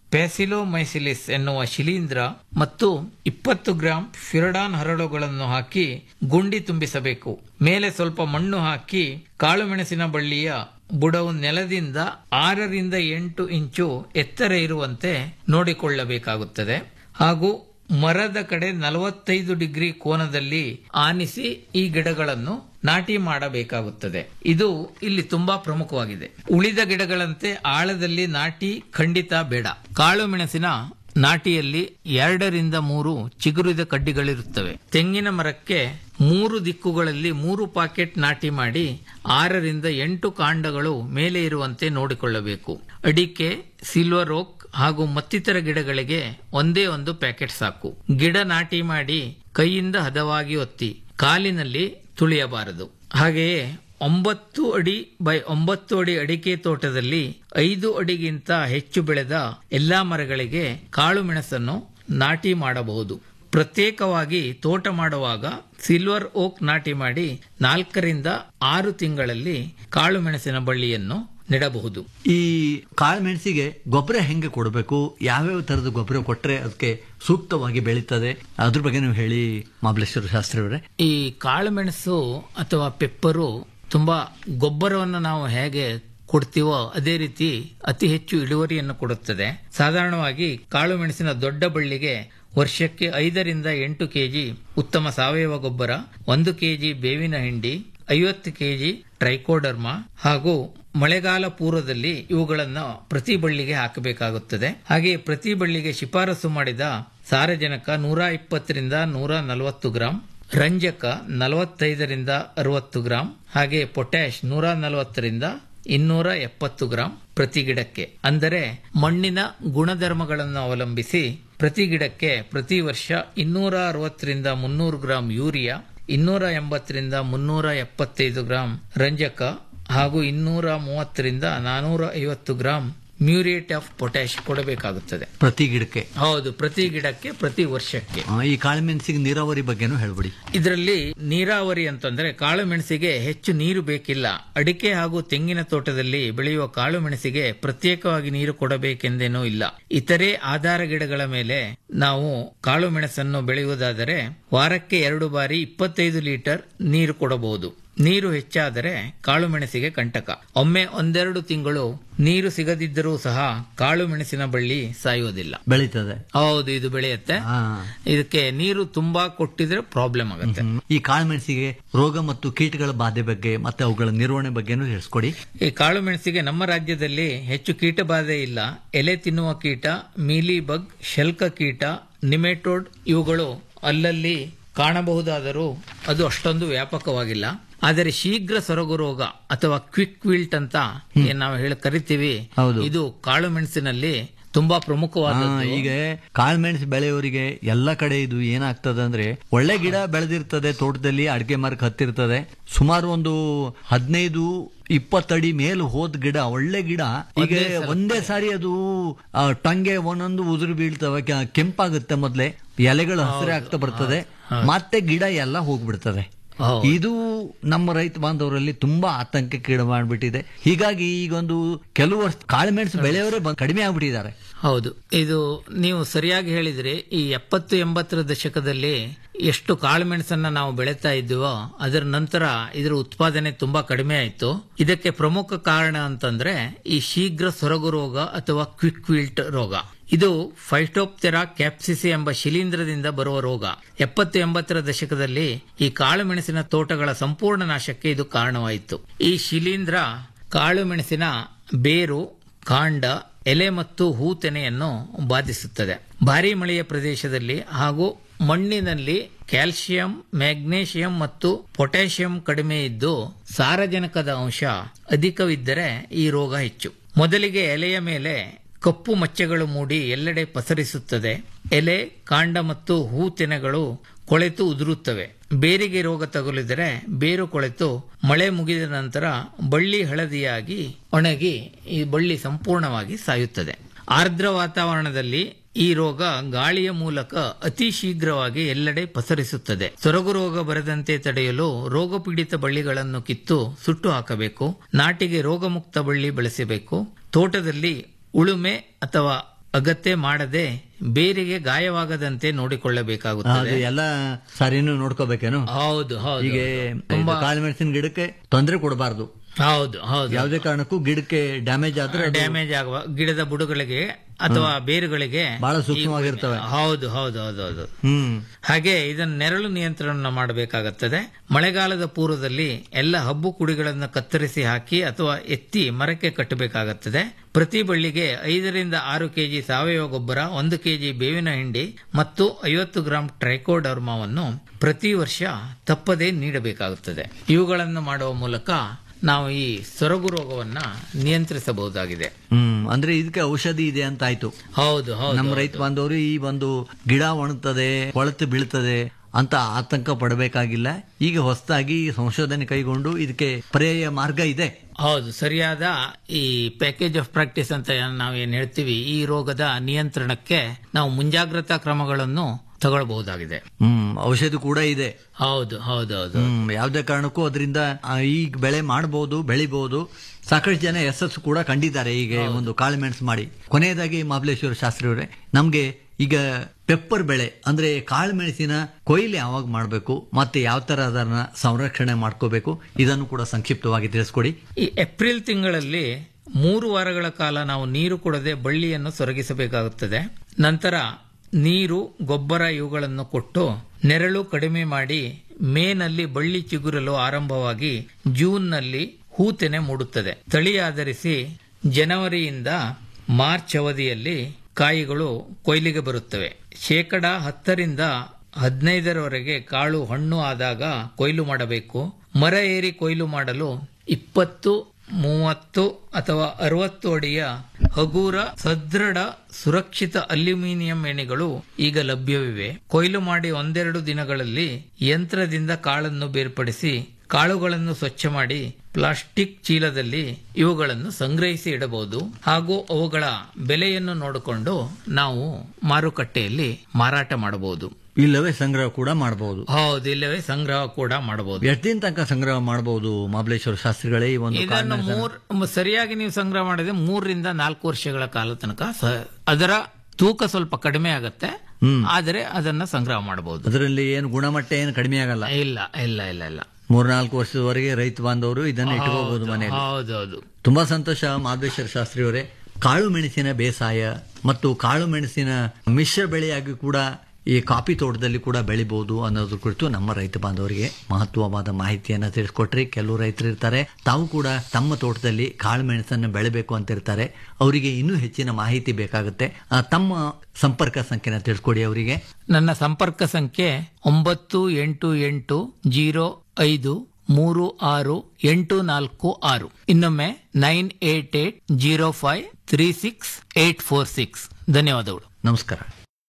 ಪ್ಯಾಸಿಲೋಮೈಸಿಲಿಸ್ ಎನ್ನುವ ಶಿಲೀಂಧ್ರ ಮತ್ತು ಇಪ್ಪತ್ತು ಗ್ರಾಂ ಫಿರಡಾನ್ ಹರಳುಗಳನ್ನು ಹಾಕಿ ಗುಂಡಿ ತುಂಬಿಸಬೇಕು ಮೇಲೆ ಸ್ವಲ್ಪ ಮಣ್ಣು ಹಾಕಿ ಕಾಳುಮೆಣಸಿನ ಬಳ್ಳಿಯ ಬುಡವು ನೆಲದಿಂದ ಆರರಿಂದ ಎಂಟು ಇಂಚು ಎತ್ತರ ಇರುವಂತೆ ನೋಡಿಕೊಳ್ಳಬೇಕಾಗುತ್ತದೆ ಹಾಗೂ ಮರದ ಕಡೆ ನಲವತ್ತೈದು ಡಿಗ್ರಿ ಕೋನದಲ್ಲಿ ಆನಿಸಿ ಈ ಗಿಡಗಳನ್ನು ನಾಟಿ ಮಾಡಬೇಕಾಗುತ್ತದೆ ಇದು ಇಲ್ಲಿ ತುಂಬಾ ಪ್ರಮುಖವಾಗಿದೆ ಉಳಿದ ಗಿಡಗಳಂತೆ ಆಳದಲ್ಲಿ ನಾಟಿ ಖಂಡಿತ ಬೇಡ ಕಾಳು ಮೆಣಸಿನ ನಾಟಿಯಲ್ಲಿ ಎರಡರಿಂದ ಮೂರು ಚಿಗುರಿದ ಕಡ್ಡಿಗಳಿರುತ್ತವೆ ತೆಂಗಿನ ಮರಕ್ಕೆ ಮೂರು ದಿಕ್ಕುಗಳಲ್ಲಿ ಮೂರು ಪಾಕೆಟ್ ನಾಟಿ ಮಾಡಿ ಆರರಿಂದ ಎಂಟು ಕಾಂಡಗಳು ಮೇಲೆ ಇರುವಂತೆ ನೋಡಿಕೊಳ್ಳಬೇಕು ಅಡಿಕೆ ಸಿಲ್ವರ್ ಓಕ್ ಹಾಗೂ ಮತ್ತಿತರ ಗಿಡಗಳಿಗೆ ಒಂದೇ ಒಂದು ಪ್ಯಾಕೆಟ್ ಸಾಕು ಗಿಡ ನಾಟಿ ಮಾಡಿ ಕೈಯಿಂದ ಹದವಾಗಿ ಒತ್ತಿ ಕಾಲಿನಲ್ಲಿ ತುಳಿಯಬಾರದು ಹಾಗೆಯೇ ಒಂಬತ್ತು ಅಡಿ ಬೈ ಒಂಬತ್ತು ಅಡಿ ಅಡಿಕೆ ತೋಟದಲ್ಲಿ ಐದು ಅಡಿಗಿಂತ ಹೆಚ್ಚು ಬೆಳೆದ ಎಲ್ಲಾ ಮರಗಳಿಗೆ ಕಾಳು ಮೆಣಸನ್ನು ನಾಟಿ ಮಾಡಬಹುದು ಪ್ರತ್ಯೇಕವಾಗಿ ತೋಟ ಮಾಡುವಾಗ ಸಿಲ್ವರ್ ಓಕ್ ನಾಟಿ ಮಾಡಿ ನಾಲ್ಕರಿಂದ ಆರು ತಿಂಗಳಲ್ಲಿ ಕಾಳು ಮೆಣಸಿನ ಬಳ್ಳಿಯನ್ನು ನೆಡಬಹುದು ಈ ಕಾಳು ಮೆಣಸಿಗೆ ಗೊಬ್ಬರ ಹೆಂಗೆ ಕೊಡಬೇಕು ಯಾವ್ಯಾವ ತರದ ಗೊಬ್ಬರ ಕೊಟ್ರೆ ಅದಕ್ಕೆ ಸೂಕ್ತವಾಗಿ ಬೆಳೀತದೆ ಅದ್ರ ಬಗ್ಗೆ ನೀವು ಹೇಳಿ ಮಹಾಬಲೇಶ್ವರ ಶಾಸ್ತ್ರಿ ಅವರೇ ಈ ಕಾಳುಮೆಣಸು ಅಥವಾ ಪೆಪ್ಪರು ತುಂಬಾ ಗೊಬ್ಬರವನ್ನು ನಾವು ಹೇಗೆ ಕೊಡ್ತೀವೋ ಅದೇ ರೀತಿ ಅತಿ ಹೆಚ್ಚು ಇಳುವರಿಯನ್ನು ಕೊಡುತ್ತದೆ ಸಾಧಾರಣವಾಗಿ ಕಾಳು ಮೆಣಸಿನ ದೊಡ್ಡ ಬಳ್ಳಿಗೆ ವರ್ಷಕ್ಕೆ ಐದರಿಂದ ಎಂಟು ಕೆಜಿ ಉತ್ತಮ ಸಾವಯವ ಗೊಬ್ಬರ ಒಂದು ಕೆಜಿ ಬೇವಿನ ಹಿಂಡಿ ಐವತ್ತು ಕೆಜಿ ಟ್ರೈಕೋಡರ್ಮಾ ಹಾಗೂ ಮಳೆಗಾಲ ಪೂರ್ವದಲ್ಲಿ ಇವುಗಳನ್ನು ಪ್ರತಿ ಬಳ್ಳಿಗೆ ಹಾಕಬೇಕಾಗುತ್ತದೆ ಹಾಗೆ ಪ್ರತಿ ಬಳ್ಳಿಗೆ ಶಿಫಾರಸು ಮಾಡಿದ ಸಾರಜನಕ ನೂರ ಇಪ್ಪತ್ತರಿಂದ ನೂರ ನಲವತ್ತು ಗ್ರಾಂ ರಂಜಕ ನಲವತ್ತೈದರಿಂದ ಅರವತ್ತು ಗ್ರಾಂ ಹಾಗೆ ಪೊಟ್ಯಾಶ್ ನೂರ ನಲವತ್ತರಿಂದ ಇನ್ನೂರ ಎಪ್ಪತ್ತು ಗ್ರಾಂ ಪ್ರತಿ ಗಿಡಕ್ಕೆ ಅಂದರೆ ಮಣ್ಣಿನ ಗುಣಧರ್ಮಗಳನ್ನು ಅವಲಂಬಿಸಿ ಪ್ರತಿ ಗಿಡಕ್ಕೆ ಪ್ರತಿ ವರ್ಷ ಇನ್ನೂರ ಅರವತ್ತರಿಂದ ಮುನ್ನೂರು ಗ್ರಾಂ ಯೂರಿಯಾ ಇನ್ನೂರ ಎಂಬತ್ತರಿಂದ ಮುನ್ನೂರ ಎಪ್ಪತ್ತೈದು ಗ್ರಾಂ ರಂಜಕ ಹಾಗೂ ಇನ್ನೂರ ಮೂವತ್ತರಿಂದ ನಾನೂರ ಐವತ್ತು ಗ್ರಾಂ ಮ್ಯೂರಿಯೇಟ್ ಆಫ್ ಪೊಟ್ಯಾಶ್ ಕೊಡಬೇಕಾಗುತ್ತದೆ ಪ್ರತಿ ಗಿಡಕ್ಕೆ ಹೌದು ಪ್ರತಿ ಗಿಡಕ್ಕೆ ಪ್ರತಿ ವರ್ಷಕ್ಕೆ ಆ, ಈ ಕಾಳು ಮೆಣಸಿಗೆ ನೀರಾವರಿ ಬಗ್ಗೆನೂ ಹೇಳ್ಬಿಡಿ ಇದರಲ್ಲಿ ನೀರಾವರಿ ಅಂತಂದ್ರೆ ಕಾಳು ಮೆಣಸಿಗೆ ಹೆಚ್ಚು ನೀರು ಬೇಕಿಲ್ಲ ಅಡಿಕೆ ಹಾಗೂ ತೆಂಗಿನ ತೋಟದಲ್ಲಿ ಬೆಳೆಯುವ ಕಾಳು ಮೆಣಸಿಗೆ ಪ್ರತ್ಯೇಕವಾಗಿ ನೀರು ಕೊಡಬೇಕೆಂದೇನೂ ಇಲ್ಲ ಇತರೆ ಆಧಾರ ಗಿಡಗಳ ಮೇಲೆ ನಾವು ಕಾಳು ಮೆಣಸನ್ನು ಬೆಳೆಯುವುದಾದರೆ ವಾರಕ್ಕೆ ಎರಡು ಬಾರಿ ಇಪ್ಪತ್ತೈದು ಲೀಟರ್ ನೀರು ಕೊಡಬಹುದು ನೀರು ಹೆಚ್ಚಾದರೆ ಕಾಳು ಮೆಣಸಿಗೆ ಕಂಟಕ ಒಮ್ಮೆ ಒಂದೆರಡು ತಿಂಗಳು ನೀರು ಸಿಗದಿದ್ದರೂ ಸಹ ಕಾಳು ಮೆಣಸಿನ ಬಳ್ಳಿ ಸಾಯುವುದಿಲ್ಲ ಬೆಳೀತದೆ ಹೌದು ಇದು ಬೆಳೆಯುತ್ತೆ ಆ. ಇದಕ್ಕೆ ನೀರು ತುಂಬಾ ಕೊಟ್ಟಿದ್ರೆ ಪ್ರಾಬ್ಲಮ್ ಆಗುತ್ತೆ ಹ್ಮ್. ಈ ಕಾಳು ಮೆಣಸಿಗೆ ರೋಗ ಮತ್ತು ಕೀಟಗಳ ಬಾಧೆ ಬಗ್ಗೆ ಮತ್ತೆ ಅವುಗಳ ನಿರ್ವಹಣೆ ಬಗ್ಗೆನೂ ತಿಳಿಸ್ಕೊಡಿ ಈ ಕಾಳು ಮೆಣಸಿಗೆ ನಮ್ಮ ರಾಜ್ಯದಲ್ಲಿ ಹೆಚ್ಚು ಕೀಟ ಬಾಧೆ ಇಲ್ಲ ಎಲೆ ತಿನ್ನುವ ಕೀಟ ಮೀಲಿ ಬಗ್ ಶಲ್ಕ ಕೀಟ ನಿಮೆಟೋಡ್ ಇವುಗಳು ಅಲ್ಲಲ್ಲಿ ಕಾಣಬಹುದಾದರೂ ಅದು ಅಷ್ಟೊಂದು ವ್ಯಾಪಕವಾಗಿಲ್ಲ ಆದರೆ ಶೀಘ್ರ ಸೊರಗು ರೋಗ ಅಥವಾ ಕ್ವಿಕ್ ವಿಲ್ಟ್ ಅಂತ ಏನ್ ನಾವು ಹೇಳಿ ಕರಿತೀವಿ ಹೌದು. ಇದು ಕಾಳು ಮೆಣಸಿನಲ್ಲಿ ತುಂಬಾ ಪ್ರಮುಖವಾದ ಆ, ಈಗ ಕಾಳು ಮೆಣಸು ಬೆಳೆಯೋರಿಗೆ ಎಲ್ಲ ಕಡೆ ಇದು ಏನಾಗ್ತದೆ ಅಂದ್ರೆ ಒಳ್ಳೆ ಗಿಡ ಬೆಳೆದಿರ್ತದೆ ತೋಟದಲ್ಲಿ ಅಡಿಕೆ ಮರಕ್ಕೆ ಹತ್ತಿರ್ತದೆ ಸುಮಾರು ಒಂದು ಹದಿನೈದು ಇಪ್ಪತ್ತಡಿ ಮೇಲೆ ಹೋದ ಗಿಡ ಒಳ್ಳೆ ಗಿಡ ಈಗ ಒಂದೇ ಸಾರಿ ಅದು ಆ, ಟೊಂಗೆ ಒಂದೊಂದು ಉದುರು ಬೀಳ್ತವೆ ಕೆ- ಕೆಂಪಾಗುತ್ತೆ ಮೊದ್ಲೇ ಎಲೆಗಳು ಹಸಿರೆ ಆಗ್ತಾ ಬರ್ತದೆ ಮತ್ತೆ ಗಿಡ ಎಲ್ಲ ಹೋಗ್ಬಿಡ್ತದೆ ಹೌದು. ಇದು ನಮ್ಮ ರೈತ ಬಾಂಧವರಲ್ಲಿ ತುಂಬಾ ಆತಂಕಕ್ಕೀಡು ಮಾಡಿಬಿಟ್ಟಿದೆ ಹೀಗಾಗಿ ಈಗೊಂದು ಕೆಲವು ವರ್ಷ ಕಾಳುಮೆಣಸು ಬೆಳೆಯವರೇ ಬಂದ್- ಕಡಿಮೆ ಆಗ್ಬಿಟ್ಟಿದ್ದಾರೆ ಹೌದು ಇದು ನೀವು ಸರಿಯಾಗಿ ಹೇಳಿದ್ರಿ ಈ ಎಪ್ಪತ್ತು ಎಂಬತ್ತರ ದಶಕದಲ್ಲಿ ಎಷ್ಟು ಕಾಳುಮೆಣಸನ್ನ ನಾವು ಬೆಳೀತಾ ಇದ್ದೀವೋ ಅದರ ನಂತರ ಇದರ ಉತ್ಪಾದನೆ ತುಂಬಾ ಕಡಿಮೆ ಆಯಿತು ಇದಕ್ಕೆ ಪ್ರಮುಖ ಕಾರಣ ಅಂತಂದ್ರೆ ಈ ಶೀಘ್ರ ಸೊರಗು ರೋಗ ಅಥವಾ ಕ್ವಿಕ್ ವಿಲ್ಟ್ ರೋಗ ಇದು ಫೈಟೋಪ್ತೆರಾ ಕ್ಯಾಪ್ಸಿಸಿ ಎಂಬ ಶಿಲೀಂಧ್ರದಿಂದ ಬರುವ ರೋಗ ಎಪ್ಪತ್ತು ಎಂಬತ್ತರ ದಶಕದಲ್ಲಿ ಈ ಕಾಳುಮೆಣಸಿನ ತೋಟಗಳ ಸಂಪೂರ್ಣ ನಾಶಕ್ಕೆ ಇದು ಕಾರಣವಾಯಿತು ಈ ಶಿಲೀಂಧ್ರ ಕಾಳುಮೆಣಸಿನ ಬೇರು ಕಾಂಡ ಎಲೆ ಮತ್ತು ಹೂ ತೆನೆಯನ್ನು ಬಾಧಿಸುತ್ತದೆ ಭಾರಿ ಮಳೆಯ ಪ್ರದೇಶದಲ್ಲಿ ಹಾಗೂ ಮಣ್ಣಿನಲ್ಲಿ ಕ್ಯಾಲ್ಸಿಯಂ ಮ್ಯಾಗ್ನೇಷಿಯಂ ಮತ್ತು ಪೊಟ್ಯಾಷಿಯಂ ಕಡಿಮೆ ಇದ್ದು ಸಾರಜನಕದ ಅಂಶ ಅಧಿಕವಿದ್ದರೆ ಈ ರೋಗ ಹೆಚ್ಚು ಮೊದಲಿಗೆ ಎಲೆಯ ಮೇಲೆ ಕಪ್ಪು ಮಚ್ಚೆಗಳು ಮೂಡಿ ಎಲ್ಲೆಡೆ ಪಸರಿಸುತ್ತದೆ ಎಲೆ ಕಾಂಡ ಮತ್ತು ಹೂ ತೆನೆಗಳು ಕೊಳೆತು ಉದುರುತ್ತವೆ ಬೇರಿಗೆ ರೋಗ ತಗುಲಿದರೆ ಬೇರು ಕೊಳೆತು ಮಳೆ ಮುಗಿದ ನಂತರ ಬಳ್ಳಿ ಹಳದಿಯಾಗಿ ಒಣಗಿ ಈ ಬಳ್ಳಿ ಸಂಪೂರ್ಣವಾಗಿ ಸಾಯುತ್ತದೆ ಆರ್ದ್ರ ವಾತಾವರಣದಲ್ಲಿ ಈ ರೋಗ ಗಾಳಿಯ ಮೂಲಕ ಅತಿ ಶೀಘ್ರವಾಗಿ ಎಲ್ಲೆಡೆ ಪಸರಿಸುತ್ತದೆ ಸೊರಗು ರೋಗ ಬರದಂತೆ ತಡೆಯಲು ರೋಗಪೀಡಿತ ಬಳ್ಳಿಗಳನ್ನು ಕಿತ್ತು ಸುಟ್ಟು ಹಾಕಬೇಕು ನಾಟಿಗೆ ರೋಗಮುಕ್ತ ಬಳ್ಳಿ ಬೆಳೆಸಬೇಕು ತೋಟದಲ್ಲಿ ಉಳುಮೆ ಅಥವಾ ಅಗತ್ಯ ಮಾಡದೆ ಬೇರಿಗೆ ಗಾಯವಾಗದಂತೆ ನೋಡಿಕೊಳ್ಳಬೇಕಾಗುತ್ತದೆ ಅದು ಎಲ್ಲ ಸಾರಿನೂ ನೋಡ್ಕೋಬೇಕೇನು ಹೌದು ಹೌದು ಹೀಗೆ ಕಾಳು ಮೆಣಸಿನ ಗಿಡಕ್ಕೆ ತೊಂದರೆ ಕೊಡಬಾರ್ದು ಹೌದು ಹೌದು ಯಾವುದೇ ಕಾರಣಕ್ಕೂ ಗಿಡಕ್ಕೆ ಡ್ಯಾಮೇಜ್ ಆದ್ರೆ ಅದು ಡ್ಯಾಮೇಜ್ ಆಗುವ ಗಿಡದ ಬುಡಗಳಿಗೆ ಅಥವಾ ಬೇರುಗಳಿಗೆ ಬಹಳ ಸೂಕ್ಷ್ಮವಾಗಿರ್ತವೆ ಹೌದು ಹೌದು ಹೌದು ಹೌದು ಹ್ಮ್ ಹಾಗೆ ಇದನ್ನು ನೆರಳು ನಿಯಂತ್ರಣ ಮಾಡಬೇಕಾಗುತ್ತದೆ ಮಳೆಗಾಲದ ಪೂರ್ವದಲ್ಲಿ ಎಲ್ಲ ಹಬ್ಬು ಕುಡಿಗಳನ್ನು ಕತ್ತರಿಸಿ ಹಾಕಿ ಅಥವಾ ಎತ್ತಿ ಮರಕ್ಕೆ ಕಟ್ಟಬೇಕಾಗುತ್ತದೆ ಪ್ರತಿ ಬಳ್ಳಿಗೆ ಐದರಿಂದ ಆರು ಕೆಜಿ ಸಾವಯವ ಗೊಬ್ಬರ ಒಂದು ಕೆಜಿ ಬೇವಿನ ಹಿಂಡಿ ಮತ್ತು ಐವತ್ತು ಗ್ರಾಂ ಟ್ರೈಕೋಡರ್ಮಾವನ್ನು ಪ್ರತಿ ವರ್ಷ ತಪ್ಪದೇ ನೀಡಬೇಕಾಗುತ್ತದೆ ಇವುಗಳನ್ನು ಮಾಡುವ ಮೂಲಕ ನಾವು ಈ ಸೊರಗು ರೋಗವನ್ನ ನಿಯಂತ್ರಿಸಬಹುದಾಗಿದೆ ಹ್ಮ್ ಅಂದ್ರೆ ಇದಕ್ಕೆ ಔಷಧಿ ಇದೆ ಅಂತ ಆಯ್ತು ಹೌದು ಹೌದು ನಮ್ಮ ರೈತ ಬಾಂಧವರು ಈ ಒಂದು ಗಿಡ ಒಣಗ್ತದೆ ಕೊಳತು ಬೀಳ್ತದೆ ಅಂತ ಆತಂಕ ಪಡಬೇಕಾಗಿಲ್ಲ ಈಗ ಹೊಸದಾಗಿ ಸಂಶೋಧನೆ ಕೈಗೊಂಡು ಇದಕ್ಕೆ ಪರ್ಯಾಯ ಮಾರ್ಗ ಇದೆ ಹೌದು ಸರಿಯಾದ ಈ ಪ್ಯಾಕೇಜ್ ಆಫ್ ಪ್ರಾಕ್ಟೀಸ್ ಅಂತ ನಾವೇನ್ ಹೇಳ್ತೀವಿ ಈ ರೋಗದ ನಿಯಂತ್ರಣಕ್ಕೆ ನಾವು ಮುಂಜಾಗ್ರತಾ ಕ್ರಮಗಳನ್ನು ತಗೊಳ್ಬಹುದಾಗಿದೆ ಹ್ಮ್ ಔಷಧಿ ಕೂಡ ಇದೆ ಹೌದು ಹೌದು ಹೌದು ಹ್ಮ್ ಯಾವುದೇ ಕಾರಣಕ್ಕೂ ಅದರಿಂದ ಈ ಬೆಳೆ ಮಾಡಬಹುದು ಬೆಳಿಬಹುದು ಸಾಕಷ್ಟು ಜನ ಯಶಸ್ಸು ಕೂಡ ಕಂಡಿದ್ದಾರೆ ಈಗ ಒಂದು ಕಾಳು ಮೆಣಸು ಮಾಡಿ ಕೊನೆಯದಾಗಿ ಮಹಾಬಲೇಶ್ವರ ಶಾಸ್ತ್ರಿ ಅವರೇ ನಮ್ಗೆ ಈಗ ಪೆಪ್ಪರ್ ಬೆಳೆ ಅಂದ್ರೆ ಕಾಳು ಮೆಣಸಿನ ಕೊಯ್ಲು ಯಾವಾಗ ಮಾಡಬೇಕು ಮತ್ತೆ ಯಾವ ತರ ಅದನ್ನ ಸಂರಕ್ಷಣೆ ಮಾಡ್ಕೋಬೇಕು ಇದನ್ನು ಕೂಡ ಸಂಕ್ಷಿಪ್ತವಾಗಿ ತಿಳಿಸ್ಕೊಡಿ ಈ ಏಪ್ರಿಲ್ ತಿಂಗಳಲ್ಲಿ ಮೂರು ವಾರಗಳ ಕಾಲ ನಾವು ನೀರು ಕೊಡದೆ ಬಳ್ಳಿಯನ್ನು ಸೊರಗಿಸಬೇಕಾಗುತ್ತದೆ ನಂತರ ನೀರು ಗೊಬ್ಬರ ಇವುಗಳನ್ನು ಕೊಟ್ಟು ನೆರಳು ಕಡಿಮೆ ಮಾಡಿ ಮೇನಲ್ಲಿ ಬಳ್ಳಿ ಚಿಗುರಲು ಆರಂಭವಾಗಿ ಜೂನ್ನಲ್ಲಿ ಹೂತೆನೆ ಮೂಡುತ್ತದೆ ತಳಿ ಆಧರಿಸಿ ಜನವರಿಯಿಂದ ಮಾರ್ಚ್ ಅವಧಿಯಲ್ಲಿ ಕಾಯಿಗಳು ಕೊಯ್ಲಿಗೆ ಬರುತ್ತವೆ ಶೇಕಡ ಹತ್ತರಿಂದ ಹದಿನೈದರವರೆಗೆ ಕಾಳು ಹಣ್ಣು ಆದಾಗ ಕೊಯ್ಲು ಮಾಡಬೇಕು ಮರ ಏರಿ ಕೊಯ್ಲು ಮಾಡಲು ಇಪ್ಪತ್ತು ಮೂವತ್ತು ಅಥವಾ ಅರವತ್ತು ಅಡಿಯ ಹಗೂರ ಸದೃಢ ಸುರಕ್ಷಿತ ಅಲ್ಯೂಮಿನಿಯಂ ಎಣೆಗಳು ಈಗ ಲಭ್ಯವಿವೆ ಕೊಯ್ಲು ಮಾಡಿ ಒಂದೆರಡು ದಿನಗಳಲ್ಲಿ ಯಂತ್ರದಿಂದ ಕಾಳನ್ನು ಬೇರ್ಪಡಿಸಿ ಕಾಳುಗಳನ್ನು ಸ್ವಚ್ಛ ಮಾಡಿ ಪ್ಲಾಸ್ಟಿಕ್ ಚೀಲದಲ್ಲಿ ಇವುಗಳನ್ನು ಸಂಗ್ರಹಿಸಿ ಇಡಬಹುದು ಹಾಗೂ ಅವುಗಳ ಬೆಲೆಯನ್ನು ನೋಡಿಕೊಂಡು ನಾವು ಮಾರುಕಟ್ಟೆಯಲ್ಲಿ ಮಾರಾಟ ಮಾಡಬಹುದು ಇಲ್ಲವೇ ಸಂಗ್ರಹ ಕೂಡ ಮಾಡಬಹುದು ಹೌದು ಇಲ್ಲವೇ ಸಂಗ್ರಹ ಕೂಡ ಮಾಡಬಹುದು ಎಷ್ಟು ದಿನ ತನಕ ಸಂಗ್ರಹ ಮಾಡಬಹುದು ಮಹಾಬಲೇಶ್ವರ ಶಾಸ್ತ್ರಿಗಳೇ ಈ ಒಂದು ಕಾಳು ಇದನ್ನು ಮೆಣಸನ್ನ? ಮೂರ್ ಸರಿಯಾಗಿ ನೀವು ಸಂಗ್ರಹ ಮಾಡಿದ್ರೆ ಮೂರರಿಂದ ನಾಲ್ಕು ವರ್ಷಗಳ ಕಾಲ ತನಕ ಸ- ಅದರ ತೂಕ ಸ್ವಲ್ಪ ಕಡಿಮೆ ಆಗತ್ತೆ ಆದರೆ ಅದನ್ನ ಸಂಗ್ರಹ ಮಾಡಬಹುದು ಅದರಲ್ಲಿ ಏನು ಗುಣಮಟ್ಟ ಏನು ಕಡಿಮೆ ಆಗಲ್ಲ ಇಲ್ಲ ಇಲ್ಲ ಇಲ್ಲ ಇಲ್ಲ ಮೂರ್ನಾಲ್ಕು ವರ್ಷದವರೆಗೆ ರೈತ ಬಾಂಧವರು ಇದನ್ನ ಇಟ್ಕೋಬಹುದು ಮನೆಯಲ್ಲಿ ಹೌದೌದು ತುಂಬಾ ಸಂತೋಷ ಮಹಾಬಲೇಶ್ವರ ಶಾಸ್ತ್ರಿ ಅವರೇ ಕಾಳು ಮೆಣಸಿನ ಬೇಸಾಯ ಮತ್ತು ಕಾಳು ಮೆಣಸಿನ ಮಿಶ್ರ ಬೆಳೆಯಾಗಿ ಕೂಡ ಈ ಕಾಫಿ ತೋಟದಲ್ಲಿ ಕೂಡ ಬೆಳಿಬಹುದು ಅನ್ನೋದ್ರ ಕುರಿತು ನಮ್ಮ ರೈತ ಬಾಂಧವರಿಗೆ ಮಹತ್ವವಾದ ಮಾಹಿತಿಯನ್ನ ತಿಳಿಸ್ಕೊಟ್ರಿ ಕೆಲವು ರೈತರು ಇರ್ತಾರೆ ತಾವು ಕೂಡ ತಮ್ಮ ತೋಟದಲ್ಲಿ ಕಾಳು ಮೆಣಸನ್ನು ಬೆಳಿಬೇಕು ಅಂತ ಇರ್ತಾರೆ ಅವರಿಗೆ ಇನ್ನೂ ಹೆಚ್ಚಿನ ಮಾಹಿತಿ ಬೇಕಾಗುತ್ತೆ ಆ, ತಮ್ಮ ಸಂಪರ್ಕ ಸಂಖ್ಯೆನ ತಿಳಿಸ್ಕೊಡಿ ಅವರಿಗೆ ನನ್ನ ಸಂಪರ್ಕ ಸಂಖ್ಯೆ ಒಂಬತ್ತು ಎಂಟು ಎಂಟು ಜೀರೋ ಐದು ಮೂರು ಆರು ಎಂಟು ನಾಲ್ಕು ಆರು ಇನ್ನೊಮ್ಮೆ nine eight eight zero five three six eight four six ಧನ್ಯವಾದಗಳು ನಮಸ್ಕಾರ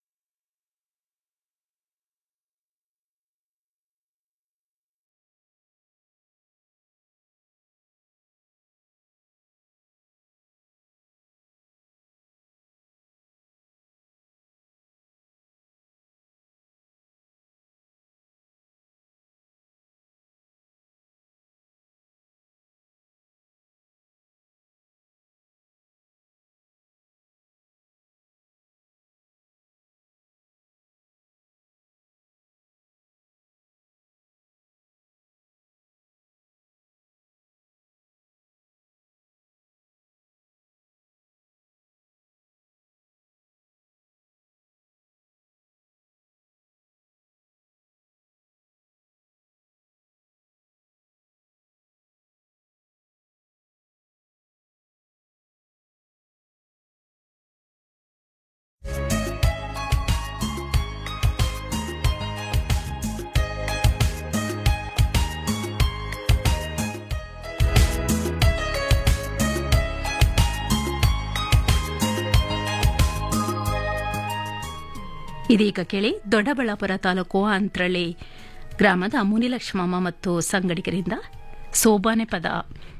ಇದೀಗ ಕೇಳಿ ದೊಡ್ಡಬಳ್ಳಾಪುರ ತಾಲೂಕು ಅಂತ್ರಳ್ಳಿ ಗ್ರಾಮದ ಮುನಿಲಕ್ಷ್ಮಮ್ಮ ಮತ್ತು ಸಂಗಡಿಗರಿಂದ ಸೋಬಾನೆ ಪದ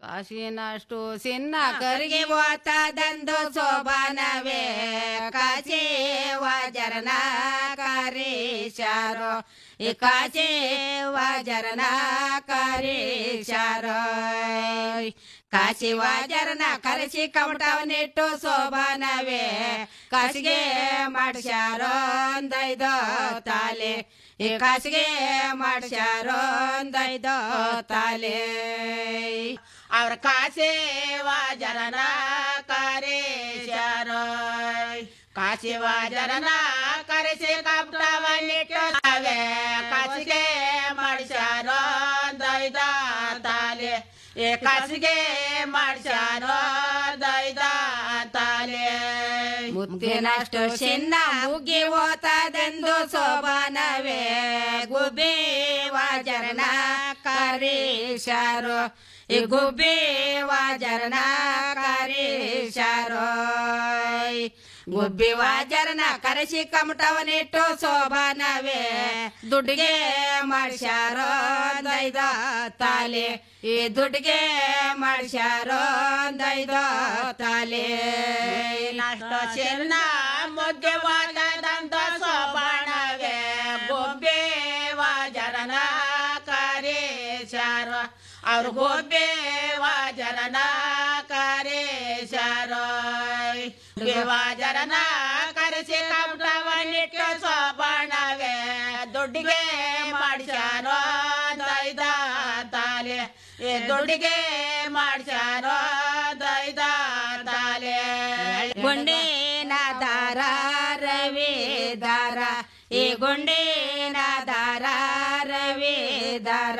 ಕಾಶಿನಷ್ಟು ಸಿನ್ನ ಕರಿಗೆ ಓತದಂದು ಶೋಭಾನವೇ ಕಾಶಿ ವಜರನ ಕರೀಶಾರೋ ಈ ಕಾಶಿ ವಜರನ ಕರೀಶಾರೋ ಕಾಶಿ ವಾಜರನ ಕರೆಸಿ ಕಮಟವನ್ನಿಟ್ಟು ಶೋಭಾನವೇ ಕಾಸಿಗೆ ಮಾಡಿಸ್ಯಾರೋ ದೈದೋ ತಾಲೆ ಈ ಕಾಸಿಗೆ ಮಾಡಿಸ್ಯಾರೋ ದೈದೋ ತಾಲೆ ಅವ್ರ ಕಾಸೆ ವಾಜರನ ಕರೆಸ್ಯಾರೋ ಕಾಶಿ ವಾಜರನ ಕರೆಸಿ ಕಮಟವನ್ನಿಟ್ಟು ತಾವೇ ಕಾಸಿಗೆ ಮಾಡಿಸ್ಯಾರೋ ದೈದ ತಾಲೆ ಏ ಕಾಸಿಗೆ ಮಾಡ್ಸ್ಯಾರೋ ದೈದ ತಾಲೆ ಮುತ್ತಿನಷ್ಟು ಚಿನ್ನ ಮುಗಿ ಓತದೆಂದು ಶೋಭಾನವೇ ಗುಬ್ಬಿ ವಾಜರನ ಕರೀಶಾರೋ ಈ ಗುಬ್ಬಿ ವಾಜರನ ಕರೀಶಾರೋ ಗುಬ್ಬಿ ವಾಜರನ ಕರೆಸಿ ಕಮಟವನಿಟ್ಟು ಶೋಭಾನವೇ ದುಡ್ಡಿಗೆ ಮಾಡ್ಸ್ಯಾರೋ ದೈದ ತಾಲೆ ಈ ದುಡ್ಡಿಗೆ ಮಾಡ್ಸ್ಯಾರೋ ದೈದ ತಾಲೆ ನಷ್ಟ ಚಿನ್ನ ಮುದ್ದೆ ವಾಜದಂತ ಶೋಭಾನವೇ ಗುಬ್ಬಿ ವಾಜರನ ಕರೀಶಾರೋ ಅವ್ರ ಗೋಬೆ ವಾಜರನ ಕರೇಶಾರೋ ವಾಜರನ ಕರೆಸಿ ಕಮಟವನ್ನಿಟ್ಟು ಸೋಬಾಣವೇ ದುಡ್ಡಿಗೆ ಮಾಡಿಸ್ಯಾರೋ ದೈದ ತಾಲೆ ಏ ದುಡ್ಡಿಗೆ ಮಾಡಿಸ್ಯಾರೋ ದೈದ ತಾಲೆ ಗುಂಡಿನ ದಾರ ರವಿ ದಾರ ಈ ಗುಂಡಿನ ದಾರ ರವಿ ದಾರ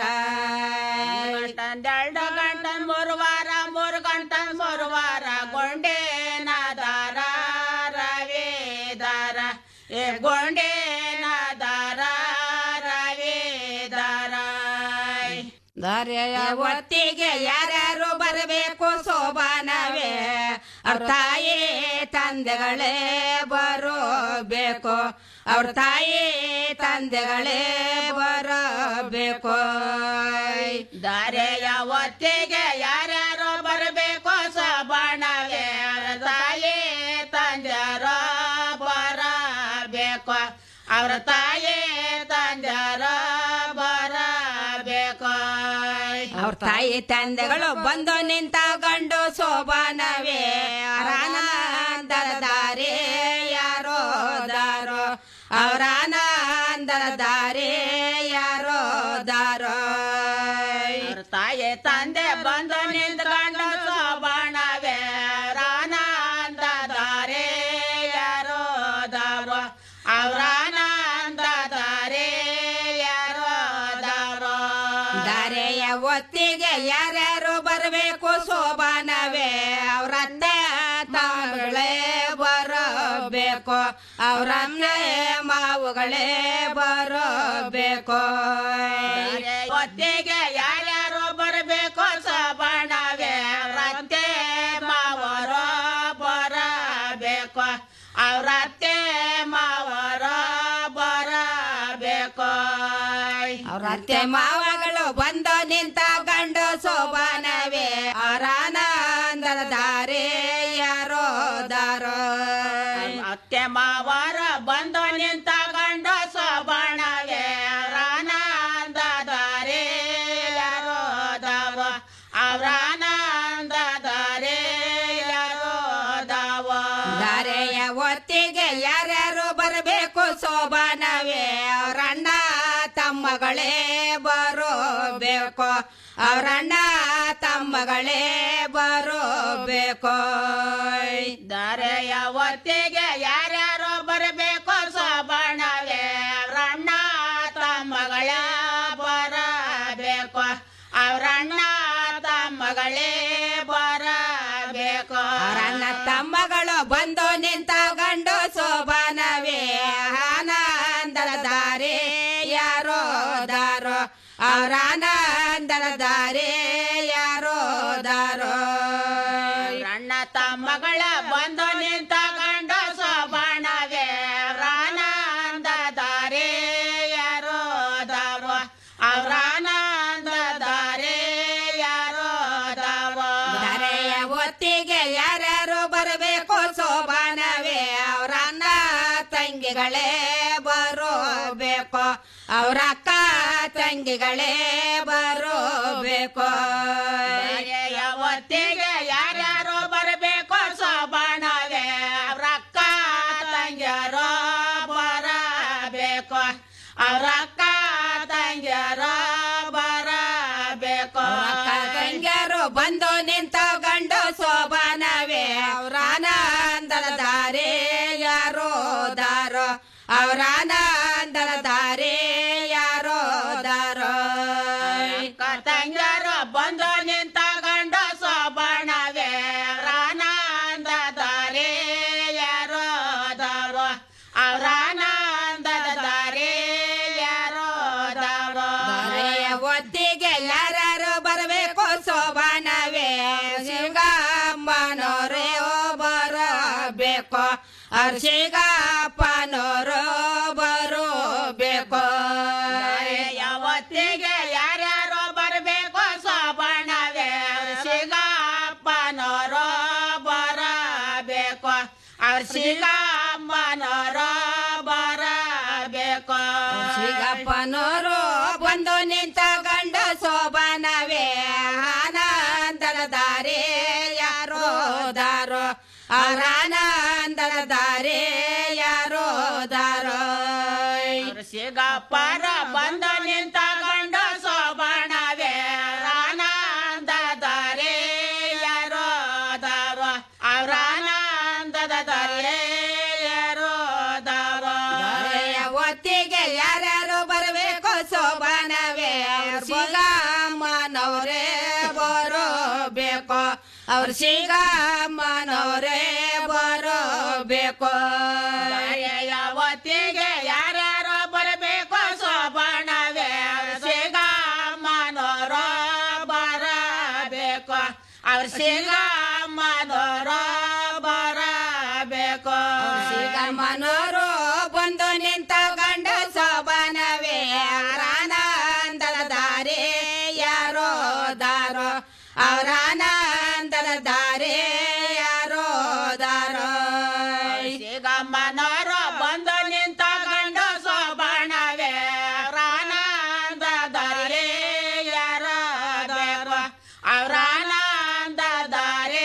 ಎರಡು ಗಂಟನ್ ಮೂರು ವಾರ ಮೂರು ಗಂಟನ್ ಮೂರು ವಾರ ಗೊಂಡೇನ ದಾರ ರವಿ ದಾರ ಏ ಗೊಂಡೇನ ದಾರ ರವಿ ದಾರ ದಾರ್ಯ ಒತ್ತಿಗೆ ಯಾರ್ಯಾರು ಬರಬೇಕು ಶೋಭಾನವೇ ಅವ್ರ ತಾಯಿ ತಂದೆಗಳೇ ಬರೋಬೇಕು ಅವ್ರ ತಾಯಿ ತಂದೆಗಳೇ ಬರಬೇಕು ದಾರೆಯ ಒತ್ತಿಗೆ ಯಾರ್ಯಾರು ಬರಬೇಕು ಶೋಭಾನವೇ ಅವ್ರ ತಾಯಿ ತಂದೆಯರೋ ಬರಬೇಕು ಅವ್ರ ತಾಯಿ ತಂದೆಯರೋ ಬರಬೇಕು ಅವ್ರ ತಾಯಿ ತಂದೆಗಳು ಬಂದು ನಿಂತ ಗಂಡು ಶೋಭಾನವೇ ಆನಂದದ ದಾರಿ ಯಾರೋ ದಾರೋ ಅವ್ರ ಆನಂದದ ದಾರಿ ಯಾರೋ ದಾರೋ ಅವ್ರ ತಾಯಿ ತಂದೆ ಬಂದು ನಿಂತ ಗಂಡು ಶೋಭಾನವೇ ಆನಂದ ದಾರಿ ಯಾರೋ ದಾರೋ ಅವ್ರ ಆನಂದ ದಾರಿ ಯಾರೋ ದಾರೋ ದಾರೆಯ ಒತ್ತಿಗೆ ಯಾರ್ಯಾರು ಬರಬೇಕು ಶೋಭಾನವೇ ಅವ್ರನ್ನೇ ತಾವುಗಳೇ ಬರಬೇಕು ಅವ್ರನ್ನೇ ಮಾವುಗಳೇ ಬರಬೇಕು ಒತ್ತಿಗೆ ಯಾರ್ಯಾರು ಬರಬೇಕು ಶೋಭಾನವೇ ಅವ್ರತ್ತೆ ಮಾವರು ಬರಬೇಕು ಅವ್ರತ್ತೆ ಮಾವರ ಬರಬೇಕು ಅವ್ರ ಅತ್ತೆ ಮಾವಗಳು ಬಂದು ನಿಂತ ಗಂಡು ಶೋಭಾನವೇ ಅವರ ಆನಂದದ ದಾರಿ ಯಾರೋ ದಾರೋ ಅತ್ತೆ ಮಾವರ ಬಂದು ನಿಂತ ಗಂಡು ಶೋಭಾನವೇ ಅವರ ಆನಂದ ದಾರಿ ಯಾರೋ ದಾವ ಅವರ ಆನಂದ ದಾರಿ ಯಾರೋ ದಾವ ದಾರೆಯ ಒತ್ತಿಗೆ ಯಾರ್ಯಾರು ಬರಬೇಕು ಶೋಭಾನವೇ ಅವರಣ್ಣ ತಮ್ಮಗಳೇ ಬರೋಬೇಕು ಅವರಣ್ಣ ತಮ್ಮಗಳೇ ಬರೋಬೇಕು ದಾರೆಯ ಒತ್ತಿಗೆ ಯಾರ್ಯಾರು ಬರಬೇಕು ಶೋಭಾನವೇ ಅವರಣ್ಣ ತಮ್ಮಗಳೇ ಬರಬೇಕು ಅವರಣ್ಣ ತಮ್ಮಗಳೇ ಬರಬೇಕು ಅವರಣ್ಣ ತಮ್ಮಗಳು ಬಂದು ನಿಂತ ಗಂಡು ಶೋಭಾನವೇ ಆನಂದದ ದಾರಿ ಯಾರೋ ದಾರೋ ಅವರ ಆನಂದದ ದಾರಿ ಯಾರೋ ದಾರೋ ಅಣ್ಣ ತಮ್ಮಗಳ ಬಂದು ನಿಂತ ಗಂಡು ಶೋಭಾನವೇ ಆನಂದ ದಾರಿ ಯಾರೋ ದಾರೋ ಅವರ ಆನಂದ ದಾರಿ ಯಾರೋ ದಾವ ತಂಗಿಗಳೇ ಬರೋಬೇಕು ಅವ್ರ ಅಕ್ಕ ತಂಗಿಗಳೇ ಬರೋಬೇಕು ಯಾವತ್ತಿಗೆ ಯಾರ್ಯಾರು ಬರಬೇಕು ಸೋಬಾಣವೇ ಅವ್ರ ಅಕ್ಕ ತಂಗಿಯರು ಬರಬೇಕು ಅವ್ರ ಅಕ್ಕ ತಂಗಿಯರು ಬರಬೇಕು ಅಕ್ಕ ತಂಗಿಯರು ಬಂದು ನಿಂತ ಗಂಡು ಸೋಬಾನವೇ ಅವ್ರ ಆನಂದದ ದಾರಿ ಯಾರೋ ದಾರೋ ಅವ್ರ ಆನಂದದ ದಾರಿ ಯಾರೋ ದಾರೋ ತಂಗಿಯರು ಬಂದು ನಿಂತ ಗಂಡು ಸೋಬಾಣವೇ ಅವ್ರ ಆನಂದದ ದಾರಿ ಯಾರೋ ದಾರೋ ಅವ್ರ ಆನಂದದ ದಾರಿ ಯಾರೋ ದಾರೋ ಒತ್ತಿಗೆ ಯಾರು ಬರಬೇಕು ಸೋಬಾನವೇ ಸಿಂಗಮ್ಮನವರೇ ಬರಬೇಕು ಅವ್ರ ಸಿಂಗಪ್ಪನವರು ಬರಬೇಕು ಯಾವತ್ತಿಗೆ ಯಾರ್ಯಾರು ಬರಬೇಕು ಸೋಬಾಣವೇ ಅವ್ರ ಸಿಂಗಪ್ಪನವರು ಬರಬೇಕು ಅವ್ರ ಸಿಂಗಮ್ಮನವರು ಬರಬೇಕು ಸಿಗಪ್ಪನವರು ಬಂದು ನಿಂತ ಗಂಡ ಸೋಬಾನವೇ ಆನಂದದ ದಾರಿ ಯಾರೋ ದಾರೋ ಅವ್ರ ಆನಂದದ ದಾರಿ ಯಾರೋ ದಾರೋ ಸಿಗಪ್ಪರ ಬಂದು ನಿಂತ ಗಂಡ ಸೋಬಾಣವೇ ಆನಂದ ದಾರಿ ಯಾರೋ ದಾರೋ ಅವ್ರ ಆನಂದದ ದಾರಿ ಯಾರೋ ದಾರೋ ಒತ್ತಿಗೆ ಯಾರ್ಯಾರು ಬರಬೇಕು ಸೋಬಾನವೇ ಸಿಗಮ್ಮನವರೇ ಬರೋಬೇಕು ಅವ್ರ ಸಿಗಮ್ಮನವರೇ ಬರೋಬೇಕು ಯಾವತ್ತಿಗೆ ಯಾರ್ಯಾರು ಬರಬೇಕು ಸೋಬಾಣವೇ ಅವ್ರ ಸಿಗಮ್ಮನವರು ಬರಬೇಕು ಅವ್ರ ಸಿಗಮ್ಮನವರು ಬರಬೇಕು ಸಿಗಮ್ಮನವರು ಬಂದು ನಿಂತ ಗಂಡ ಸೋಬಾನವೇ ಆನಂದದ ದಾರಿ ಯಾರೋ ದಾರೋ ಅವ್ರ ಆನಂದದ ದಾರಿ ಯಾರೋ ದಾರೋ ಸಿಗಮ್ಮನವರು ಬಂದು ನಿಂತ ಗಂಡ ಸೋಬಾಣವೇ ಆನಂದ ದಾರಿ ಯಾರೋ ದಾರೋ ಅವ್ರ ಆನಂದ ದಾರಿ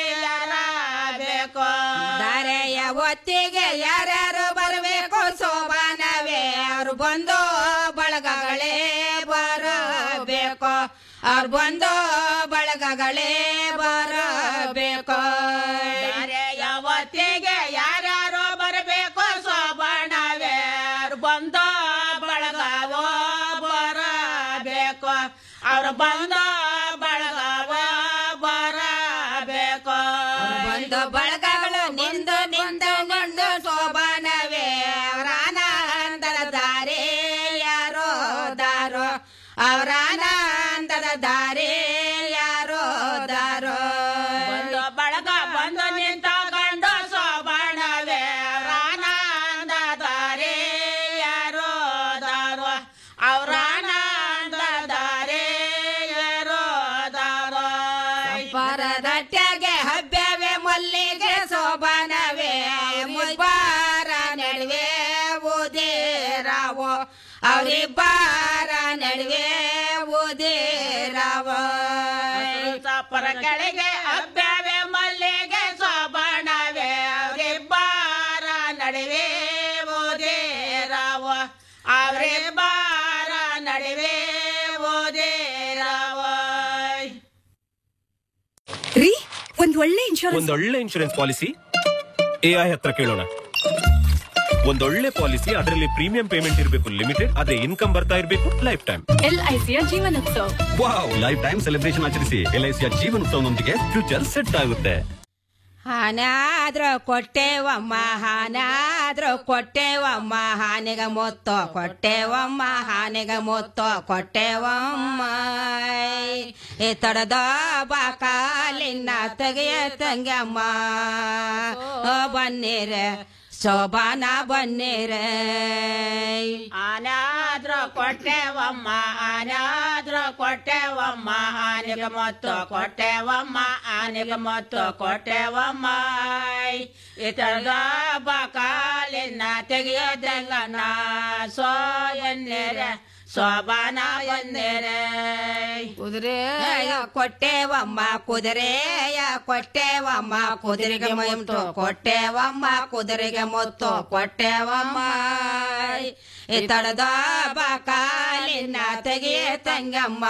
ಬೇಕು ದಾರೆಯ ಒತ್ತಿಗೆ ಯಾರ್ಯಾರು ಬರಬೇಕು ಸೋಬಾನವೇ ಅವ್ರು ಬಂದು ಬಳಗಗಳೇ ಬರಬೇಕು ಅವ್ರು ಬಂದು ಬಳಗಗಳೇ ಬರಬೇಕು ದಾರೆಯ ಒತ್ತಿಗೆ ಯಾರ್ಯಾರು ಬರಬೇಕು ಸೋಬಾನವೇ ಅವ್ರು ಬಂದು ಬಳಗವೋ ಬರಬೇಕು ಅವ್ರು ಬಂದು ಬಳಗವ ಬರಬೇಕು ಬಂದು ಬಳಗಗಳು ನಿಂದು ನಿಂದು ನಿಂದು ಶೋಭಾನವೇ ಅವ್ರ ಆನಂದದ ದಾರಿ ಯಾರೋ ದಾರೋ ಅವ್ರ ಆನಂದದ ದಾರಿ ಯಾರೋ ದಾರೋ ಬಂದು ಬಳಗ ಬಂದು ನಿಂತ ಗಂಡು ಶೋಭಾನವೇ ಅವ್ರ ಆನಂದ ದಾರಿ ಯಾರೋ ದಾರೋ ಅವ್ರ ಆನಂದ ದಾರಿ ಯಾರೋ ದಾರೋ ಪರದಟ್ಟೆಗೆ ಹಬ್ಬವೇ ಮಲ್ಲಿಗೆ ಶೋಭಾನವೇ ಮುಬ್ಬಾರ ನಡುವೆ ಉದೇರಾವೋ ಅವರಿಬ್ಬಾರ ನಡುವೆ ಉದೇರಾವೋ ಸಪರ ಕೆಳಗೆ ಹಬ್ಬವೇ ಮಲ್ಲಿಗೆ ಶೋಭಾನವೇ ಅವರಿಬ್ಬಾರ ನಡುವೆ ಉದೇರಾವೋ ಅವರಿಬ್ಬಾರ ನಡುವೆ ಉದೇರಾವೋ ರೀ ಒಂದ್ ಒಳ್ಳೆ ಇನ್ಶೂರೆನ್ಸ್ ಒಂದೊಳ್ಳೆ ಇನ್ಶೂರೆನ್ಸ್ ಪಾಲಿಸಿ ಎಐ ಹತ್ರ ಕೇಳೋಣ ಒಂದೊಳ್ಳೆ ಪಾಲಿಸಿ ಅದರಲ್ಲಿ ಪ್ರೀಮಿಯಂ ಪೇಮೆಂಟ್ ಇರಬೇಕು ಲಿಮಿಟೆಡ್ ಅದೇ ಇನ್ಕಮ್ ಬರ್ತಾ ಇರಬೇಕು ಲೈಫ್ ಟೈಮ್ ಎಲ್ಐಸಿಯ ಜೀವನೋತ್ಸವ ವಾವ್ ಲೈಫ್ ಟೈಮ್ ಸೆಲೆಬ್ರೇಷನ್ ಆಚರಿಸಿ ಎಲ್ಐಸಿಯ ಜೀವನೋತ್ಸವನೊಂದಿಗೆ ಫ್ಯೂಚರ್ ಸೆಟ್ ಆಗುತ್ತೆ ಹಾನಾದ್ರೂ ಕೊಟ್ಟೆವಮ್ಮ ಹಾನಾದ್ರೂ ಕೊಟ್ಟೆವಮ್ಮ ಹಾನಿಗ ಮೊತ್ತ ಕೊಟ್ಟೆವಮ್ಮ ಹಾನಿಗ ಮೊತ್ತ ಕೊಟ್ಟೆವಮ್ಮ ಈ ತಡದ ಬಾಕಾಲಿನ ತೆಗೆಯ ತಂಗಮ್ಮ ಓ ಬನ್ನಿರೆ ಶೋಭಾನ ಬನ್ನಿರೆ ಆನಾದ್ರೂ ಕೊಟ್ಟೆವಮ್ಮ ಆನಾದ್ರೂ ಕೊಟ್ಟೆವಮ್ಮ ಹಾನಿಗ ಮೊತ್ತ ಕೊಟ್ಟೆವಮ್ಮ ಆನಿಗ ಮೊತ್ತ ಕೊಟ್ಟೆವಮ್ಮ ಇತರದ ಬಕಾಲಿನ ತೆಗೆಯೋದೆಂಗನ ಸೋ ಎನ್ನೆರೆ ಸೋಬಾನ ಎನ್ನೆರೆ ಕುದುರೆಯ ಕೊಟ್ಟೆವಮ್ಮ ಕುದುರೆಯ ಕೊಟ್ಟೆವಮ್ಮ ಕುದುರೆಗೆ ಮುತ್ತು ಕೊಟ್ಟೆವಮ್ಮ ಕುದುರೆಗೆ ಮುತ್ತು ಕೊಟ್ಟೆವಮ್ಮ ಇತರದ ಬಕಾಲಿನ ತೆಗೆಯ ತಂಗಮ್ಮ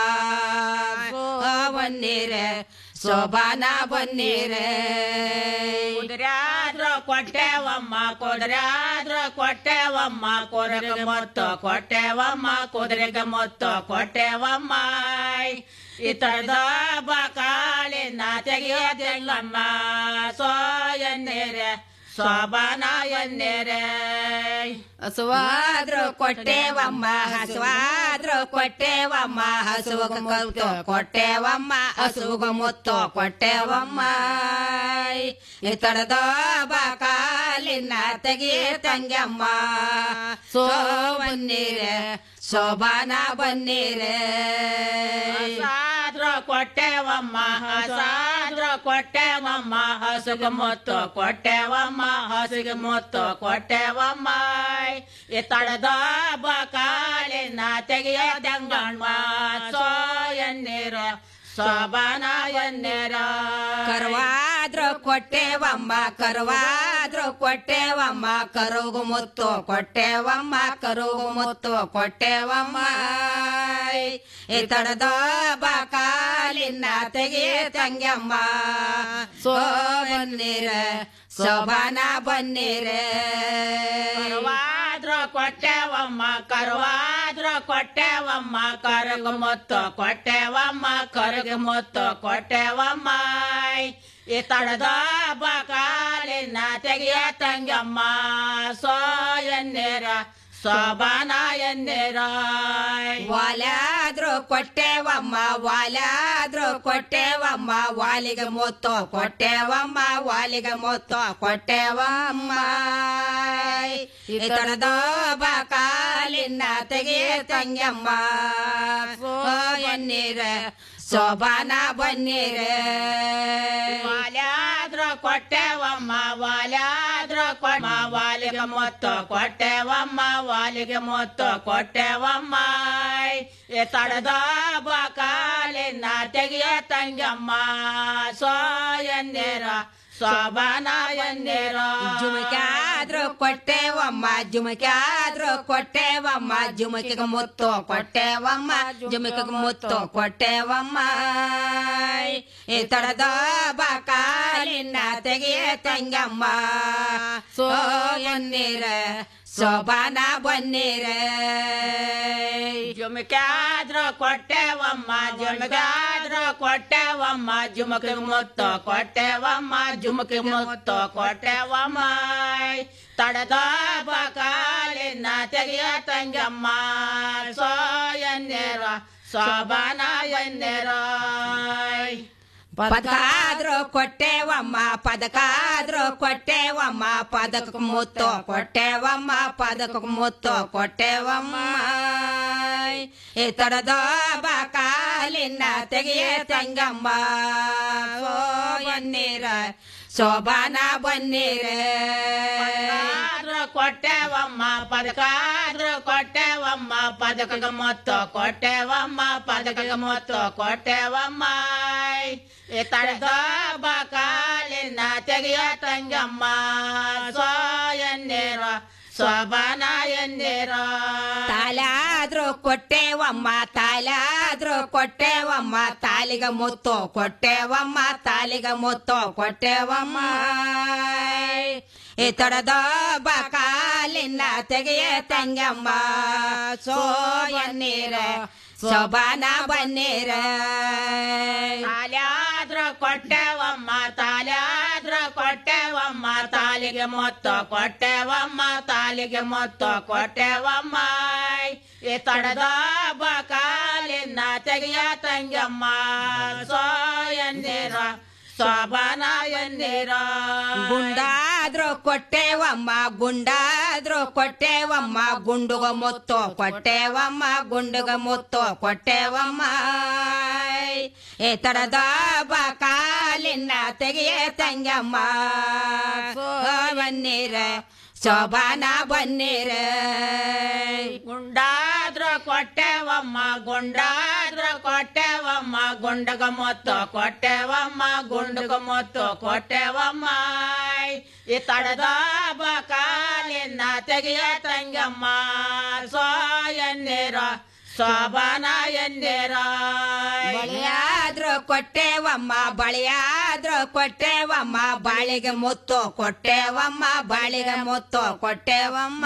ಬನ್ನೀರೆ ಶೋಭಾನ ಬನ್ನೀರೆ ಕುದುರಾದ್ರ ಕೊಟ್ಟೆವಮ್ಮ ಕುದುರಾದ್ರ ಕೊಟ್ಟೆವಮ್ಮ ಕುದುರೆಗೆ ಮೊತ್ತು ಕೊಟ್ಟೆವಮ್ಮ ಕುದುರೆಗೆ ಮೊತ್ತು ಕೊಟ್ಟೆವಮ್ಮ ಇತರದ ಬಕಾಲಿನ ತೆಗೆಯೋದಿಲ್ಲಮ್ಮ ಸೋ ಎನ್ನೇರೆ ಶೋಭಾನ ಎನ್ನೇರೆ ಹಸುವಾದ್ರು ಕೊಟ್ಟೆವಮ್ಮ ಹಸುವಾದ್ರು ಕೊಟ್ಟೆವಮ್ಮ ಹಸುವಗ ಕಲ್ತು ಕೊಟ್ಟೆವಮ್ಮ ಹಸುಗ ಮುತ್ತು ಕೊಟ್ಟೆವಮ್ಮ ಈ ತಡದ ಬಾಕಾಲಿನ ತೆಗಿ ತಂಗಮ್ಮ ಸೋ ಬನ್ನೀರೆ ಶೋಭಾನ ಬನ್ನೀರೆ ಹಸಾದ್ರ ಕೊಟ್ಟೆವಮ್ಮ ಹಸಾದ್ರ ಕೊಟ್ಟೆವಮ್ಮ ಹಸುಗ ಮುತ್ತು ಕೊಟ್ಟೆವಮ್ಮ ಹಸುಗೆ ಮುತ್ತು ಕೊಟ್ಟೆವಮ್ಮ ಈ ತಡದ ಬಕಾಲಿನ ತೆಗೆಯದಂಗಣ್ಣ ಸೋ ಎನ್ನೀರ ಶೋಭಾನ ಎನ್ನೀರ ಕರ್ವಾದ್ರ ಕೊಟ್ಟೆವಮ್ಮ ಕರ್ವಾದ್ರ ಕೊಟ್ಟೆವಮ್ಮ ಕರುಗು ಮುತ್ತು ಕೊಟ್ಟೆವಮ್ಮ ಕರುಗು ಮುತ್ತು ಕೊಟ್ಟೆವಮ್ಮ ಈ ತಡದ ಬಕಾಲಿನ ತೆಗೆಯ ತಂಗಮ್ಮ ಸೋ ಬನ್ನೀರ ಶೋಭಾನ ಬನ್ನೀರೆ ಕರುವಾದ್ರ ಕೊಟ್ಟೆವಮ್ಮ ಕರುವಾದ್ರ ಕೊಟ್ಟೆವಮ್ಮ ಕರಗ ಮುತ್ತು ಕೊಟ್ಟೆವಮ್ಮ ಕರಗ ಮುತ್ತು ಕೊಟ್ಟೆವಮ್ಮ ಈ ತಡದ ಬಕಾಲಿನ ತೆಗೆಯ ತಂಗಮ್ಮ ಸೋ ಎನ್ನೇರ ಶೋಭಾನ ಎನ್ನೇರ ವಾಲಾದ್ರು ಕೊಟ್ಟೆವಮ್ಮ ವಾಲಾದ್ರು ಕೊಟ್ಟೆವಮ್ಮ ವಾಲಿಗೆ ಮುತ್ತು ಕೊಟ್ಟೆವಮ್ಮ ವಾಲಿಗೆ ಮುತ್ತು ಕೊಟ್ಟೆವಮ್ಮ ಈ ತಡದ ಬಕಾಲಿನ ತೆಗೆಯ ತಂಗಮ್ಮ ಸೋ ಎನ್ನೀರ ಶೋಭಾನ ಬನ್ನೀರೆ ವಾಲ್ಯಾದ್ರ ಕೊಟ್ಟೆವಮ್ಮ ವಾಲ್ಯಾದ್ರ ಕೊಟ್ಟ ವಾಲಿಗೆ ಮೊತ್ತು ಕೊಟ್ಟೆವಮ್ಮ ವಾಲಿಗೆ ಮೊತ್ತು ಕೊಟ್ಟೆವಮ್ಮ ಈ ತಡದ ಬಕಾಲಿನ ತೆಗೆಯ ತಂಗಮ್ಮ ಸೋ ಎನ್ನೇರ ಶೋಭಾನ ಎನ್ನೇರ ಜುಮಕ್ಯಾದ್ರು ಕೊಟ್ಟೆವಮ್ಮ ಜುಮಕ್ಯಾದ್ರು ಕೊಟ್ಟೆವಮ್ಮ ಜುಮಕಿಗೆ ಮುತ್ತು ಕೊಟ್ಟೆವಮ್ಮ ಜುಮಕಿಗೆ ಮುತ್ತು ಕೊಟ್ಟೆವಮ್ಮ ಈ ತಡದ ಬಕಾಲಿನ ತೆಗೆಯ ತಂಗಮ್ಮ ಸೋ ಎನ್ನೀರ ಶೋಭಾನ ಬನ್ನೀರ ಜುಮಕ್ಯಾದ್ರು ಕೊಟ್ಟೆವಮ್ಮ ಜುಮಕ್ಯಾದ್ರು ಕೊಟ್ಟೆವಮ್ಮ ಜುಮಕಿಗೆ ಮುತ್ತು ಕೊಟ್ಟೆವಮ್ಮ ಜುಮಕಿಗೆ ಮುತ್ತು ಕೊಟ್ಟೆವಮ್ಮ ತಡದ ಬಕಾಲಿನ ತೆಗೆಯ ತಂಗಮ್ಮ ಸೋ ಎನ್ನೇರ ಶೋಭಾನ ಎನ್ನೇರ ಪದಕಾದ್ರು ಕೊಟ್ಟೆವಮ್ಮ ಪದಕಾದ್ರು ಕೊಟ್ಟೆವಮ್ಮ ಪದಕ ಮುತ್ತು ಕೊಟ್ಟೆವಮ್ಮ ಪದಕ ಮುತ್ತು ಕೊಟ್ಟೆವಮ್ಮ ಈ ತಡದ ಬಕಾಲಿನ ತೆಗೆಯ ತಂಗಮ್ಮ ಓ ಬನ್ನೀರ ಶೋಭಾನ ಬನ್ನೀರ ಕೊಟ್ಟೆವಮ್ಮ ಪದಕಾದ್ರು ಕೊಟ್ಟೆವಮ್ಮ ಪದಕ ಮೊತ್ತು ಕೊಟ್ಟೆವಮ್ಮ ಪದಕ ಮೊತ್ತು ಕೊಟ್ಟೆವಮ್ಮ ಈ ತಡದ ಬಕಾಲಿನ ತೆಗೆಯ ತಂಗಮ್ಮ ಸೋ ಎನ್ನೇರ ಶೋಭಾನ ಎನ್ನೇರ ತಾಲಾದ್ರು ಕೊಟ್ಟೆವಮ್ಮ ತಾಲಾದ್ರು ಕೊಟ್ಟೆವಮ್ಮ ತಾಲಿಗ ಮುತ್ತು ಕೊಟ್ಟೆವಮ್ಮ ತಾಲಿಗ ಮುತ್ತು ಕೊಟ್ಟೆವಮ್ಮ ಈ ತಡದ ಬಕಾಲಿನ ತೆಗೆಯ ತಂಗಮ್ಮ ಸೋ ಎನ್ನೀರ ಶೋಭಾನ ಬನ್ನೀರ ತಾಲ್ಯಾದ್ರ ಕೊಟ್ಟೆವಮ್ಮ ತಾಲ್ಯಾದ್ರ ಕೊಟ್ಟೆವಮ್ಮ ತಾಲಿಗೆ ಮೊತ್ತು ಕೊಟ್ಟೆವಮ್ಮ ತಾಲಿಗೆ ಮೊತ್ತು ಕೊಟ್ಟೆವಮ್ಮ ಈ ತಡದ ಬಕಾಲಿನ ತೆಗೆಯ ತಂಗಮ್ಮ ಸೋ ಎನ್ನೀರ ಶೋಭಾನ ಎನ್ನೀರ ಗುಂಡಾದ್ರು ಕೊಟ್ಟೆವಮ್ಮ ಗುಂಡಾದ್ರು ಕೊಟ್ಟೆವಮ್ಮ ಗುಂಡುಗ ಮುತ್ತು ಕೊಟ್ಟೆವಮ್ಮ ಗುಂಡುಗ ಮುತ್ತು ಕೊಟ್ಟೆವಮ್ಮ ಏ ತಡದ ಕಾಲಿನ ತೆಗೆಯ ತಂಗಮ್ಮ ಬನ್ನೀರ ಶೋಭಾನ ಬನ್ನೀರ ಗುಂಡಾದ್ರ ಕೊಟ್ಟೆವಮ್ಮ ಗುಂಡಾದ್ರ ಕೊಟ್ಟೆವಮ್ಮ ಗುಂಡಗ ಮೊತ್ತ ಕೊಟ್ಟೆವಮ್ಮ ಗುಂಡಗ ಮೊತ್ತ ಕೊಟ್ಟೆವಮ್ಮ ಈ ತಡದ ಕಾಲಿನ ತೆಗೆಯ ತಂಗಮ್ಮ ಸೋ ಎನ್ನೀರ ಶೋಭಾನ ಎನ್ನೀರ ಬಳಿಯಾದ್ರು ಕೊಟ್ಟೆವಮ್ಮ ಬಳಿಯಾದ್ರು ಕೊಟ್ಟೆವಮ್ಮ ಬಾಳಿಗೆ ಮುತ್ತು ಕೊಟ್ಟೆವಮ್ಮ ಬಾಳಿಗೆ ಮುತ್ತು ಕೊಟ್ಟೆವಮ್ಮ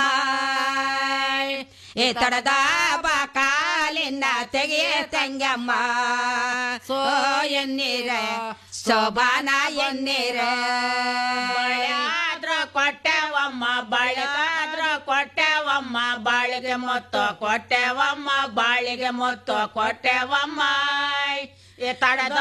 ಈ ತಡದ ಕಾಲಿನ ತೆಗೆಯ ತಂಗಮ್ಮ ಸೋ ಎನ್ನೀರ ಶೋಭಾನ ಎನ್ನೀರ ಬಳಿಯಾದ್ರ ಕೊಟ್ಟೆವಮ್ಮ ಬಳಿಗಾದ್ರ ಕೊಟ್ಟೆವಮ್ಮ ಬಾಳಿಗೆ ಮೊತ್ತ ಕೊಟ್ಟೆವಮ್ಮ ಬಾಳಿಗೆ ಮೊತ್ತ ಕೊಟ್ಟೆವಮ್ಮ ಈ ತಡದ